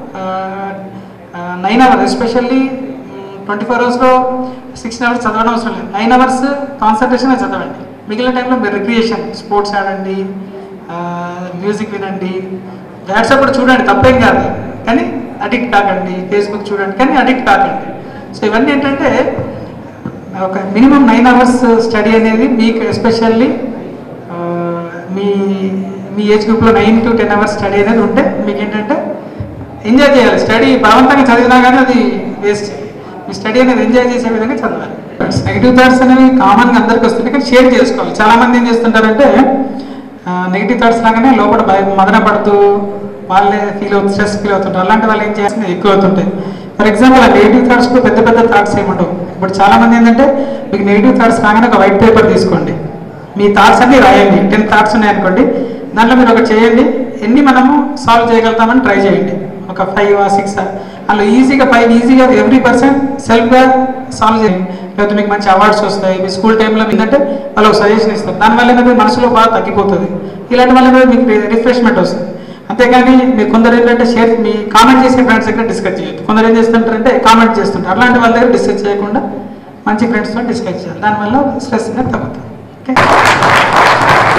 [SPEAKER 2] nine hours especially twenty four అవర్స్లో సిక్స్టీన్ అవర్స్ చదవడం అవసరం లేదు నైన్ అవర్స్ కాన్సన్ట్రేషన్ చదవండి మిగిలిన టైంలో మీరు రిక్రియేషన్ స్పోర్ట్స్ ఆడండి మ్యూజిక్ వినండి వాట్సాప్ కూడా చూడండి తప్పేం కాదు కానీ అడిక్ట్ కాకండి ఫేస్బుక్ చూడండి కానీ అడిక్ట్ కాకండి సో ఇవన్నీ ఏంటంటే ఒక మినిమం నైన్ అవర్స్ స్టడీ అనేది మీకు ఎస్పెషల్లీ మీ మీ ఏజ్ గ్రూప్లో nine to ten hours study అనేది ఉంటే మీకు ఏంటంటే ఎంజాయ్ చేయాలి స్టడీ బలవంతంగా చదివినా కానీ అది వేస్ట్ మీ స్టడీ అనేది ఎంజాయ్ చేసే విధంగా చదవాలి నెగిటివ్ థాట్స్ అనేవి కామన్గా అందరికి వస్తుంటాయి కానీ షేర్ చేసుకోవాలి చాలా మంది ఏం చేస్తుంటారంటే నెగిటివ్ థాట్స్ లాగానే లోపల భయం మదన పడుతూ వాళ్ళే ఫీల్ అవుతు స్ట్రెస్ ఫీల్ అవుతుంటారు అలాంటి వాళ్ళు ఏం చేయాల్సింది ఎక్కువ అవుతుంటాయి ఫర్ ఎగ్జాంపుల్ ఆ నెగిటివ్ థాట్స్ పెద్ద పెద్ద థాట్స్ ఏముండవు ఇప్పుడు చాలా మంది ఏంటంటే మీకు నెగిటివ్ థాట్స్ రాగానే ఒక వైట్ పేపర్ తీసుకోండి మీ థాట్స్ అన్ని రాయండి టెన్ థాట్స్ ఉన్నాయనుకోండి దాంట్లో మీరు ఒకటి చేయండి ఎన్ని మనము సాల్వ్ చేయగలుగుతామని ట్రై చేయండి ఒక ఫైవ్ సిక్స్ అందులో ఈజీగా ఫైవ్ ఈజీగా ఎవ్రీ పర్సన్ సెల్ఫ్గా సాల్వ్ చేయండి లేకపోతే మీకు మంచి అవార్డ్స్ వస్తాయి మీ స్కూల్ టైంలో ఏంటంటే వాళ్ళు సజెషన్ ఇస్తారు దానివల్ల ఏంటంటే మనసులో బాగా తగ్గిపోతుంది ఇలాంటి వల్ల ఏంటంటే మీకు రిఫ్రెష్మెంట్ వస్తుంది అంతేగాని మీరు కొందరు ఏంటంటే షేర్ మీ కామెంట్ చేసే ఫ్రెండ్స్ దగ్గర డిస్కస్ చేయొద్దు కొందరు ఏం చేస్తుంటారంటే కామెంట్ చేస్తుంటారు అలాంటి వాళ్ళ దగ్గర డిస్కస్ చేయకుండా మంచి ఫ్రెండ్స్తో డిస్కస్ చేయాలి దానివల్ల స్ట్రెస్ అనేది తగ్గుతుంది ఓకే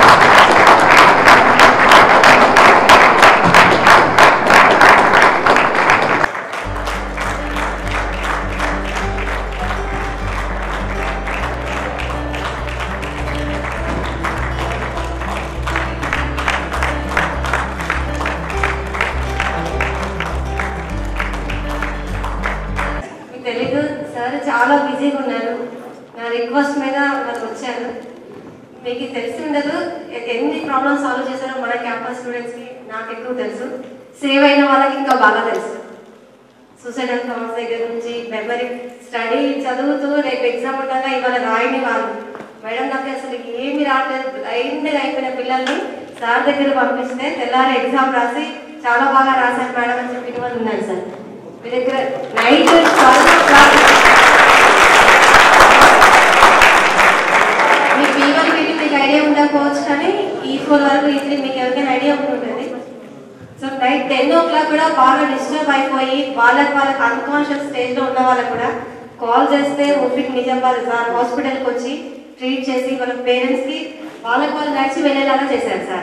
[SPEAKER 9] మీకు తెలీదు సార్ చాలా బిజీగా ఉన్నారు నా రిక్వెస్ట్ మీద వాళ్ళు వచ్చారు మీకు తెలిసి ఉండదు ఎ- ఎన్ని ప్రాబ్లమ్స్ సాల్వ్ చేశారో మన క్యాంపస్ స్టూడెంట్స్కి నాకు ఎక్కువ తెలుసు సేవ్ అయిన వాళ్ళకి ఇంకా బాగా తెలుసు సూసైడల్ థాట్స్ దగ్గర నుంచి మెమరీ స్టడీ చదువుతూ రేపు ఎగ్జామ్ ఉండగా ఇవాళ రాయని వాళ్ళు మేడం నాకు అసలు ఏమి రావట్లేదు బ్లైండ్గా అయిపోయిన పిల్లల్ని సార్ దగ్గర పంపిస్తే తెల్లారి ఎగ్జామ్ రాసి చాలా బాగా రాశారు మేడం అని చెప్పిన వాళ్ళు ఉన్నారు సార్ మీ దగ్గర నైట్ మీ ఫీవర్ పెట్టి మీకు ఐడియా ఉండకపోవచ్చు కానీ ఈ ఫోర్ వరకు ఈజీ మీకు ఎవరికైనా ఐడియా ఉంటుంది so night ten o'clock కూడా బాగా డిస్టర్బ్ అయిపోయి వాళ్ళకి వాళ్ళకి అన్కాన్షియస్ స్టేజ్ లో ఉన్న వాళ్ళకి కూడా కాల్ చేస్తే ఓపిక నిజామాబాద్ సార్ హాస్పిటల్కి వచ్చి ట్రీట్ చేసి వాళ్ళ పేరెంట్స్ కి వాళ్ళకి వాళ్ళు నడిచి వెళ్ళేలాగా చేశారు సార్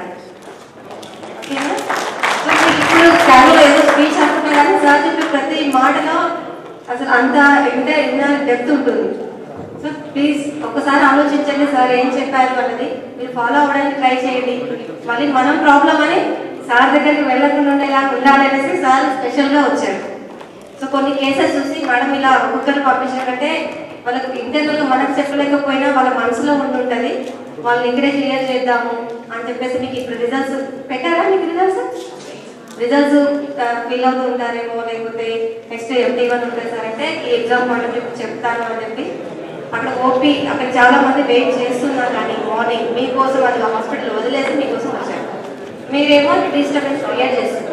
[SPEAKER 9] ఓకేనా సో మీరు ఇప్పుడు చదువు ఏదో స్పీచ్ అంటున్నా కానీ సార్ చెప్పే ప్రతి మాటలో అసలు అంత ఇంత ఇంత డెప్త్ ఉంటుంది సో ప్లీజ్ ఒక్కసారి ఆలోచించండి సార్ ఏం చెప్పారు అన్నది మీరు ఫాలో అవ్వడానికి ట్రై చేయండి మళ్ళీ మనం ప్రాబ్లం అని సార్ దగ్గరికి వెళ్ళకుండా ఉండేలా ఉండాలనేసి సార్ స్పెషల్గా వచ్చారు సో కొన్ని కేసెస్ చూసి మేడం ఇలా ఒక్కొక్కరు పంపించారంటే వాళ్ళకు ఇంటర్నల్ మనకు చెప్పలేకపోయినా వాళ్ళ మనసులో ఉండుంటది వాళ్ళని ఇక్కడే క్లియర్ చేద్దాము అని చెప్పేసి మీకు ఇప్పుడు రిజల్ట్స్ పెట్టారా మీకు రిజల్ట్స్ రిజల్ట్స్ ఫిల్ అవుతూ ఉంటారేమో లేకపోతే నెక్స్ట్ ఎంటీ వన్ ఉంటుంది సార్ అంటే ఈ ఎగ్జామ్ పాయింట్ ఆఫ్ చెప్తాను అని చెప్పి అక్కడ ఓపీ అక్కడ చాలా మంది వెయిట్ చేస్తున్నారు కానీ మార్నింగ్ మీకోసం అది హాస్పిటల్ వదిలేసి మీకోసం వచ్చారు మీరేమో డిస్టర్బెన్స్ క్రియేట్ చేస్తున్నారు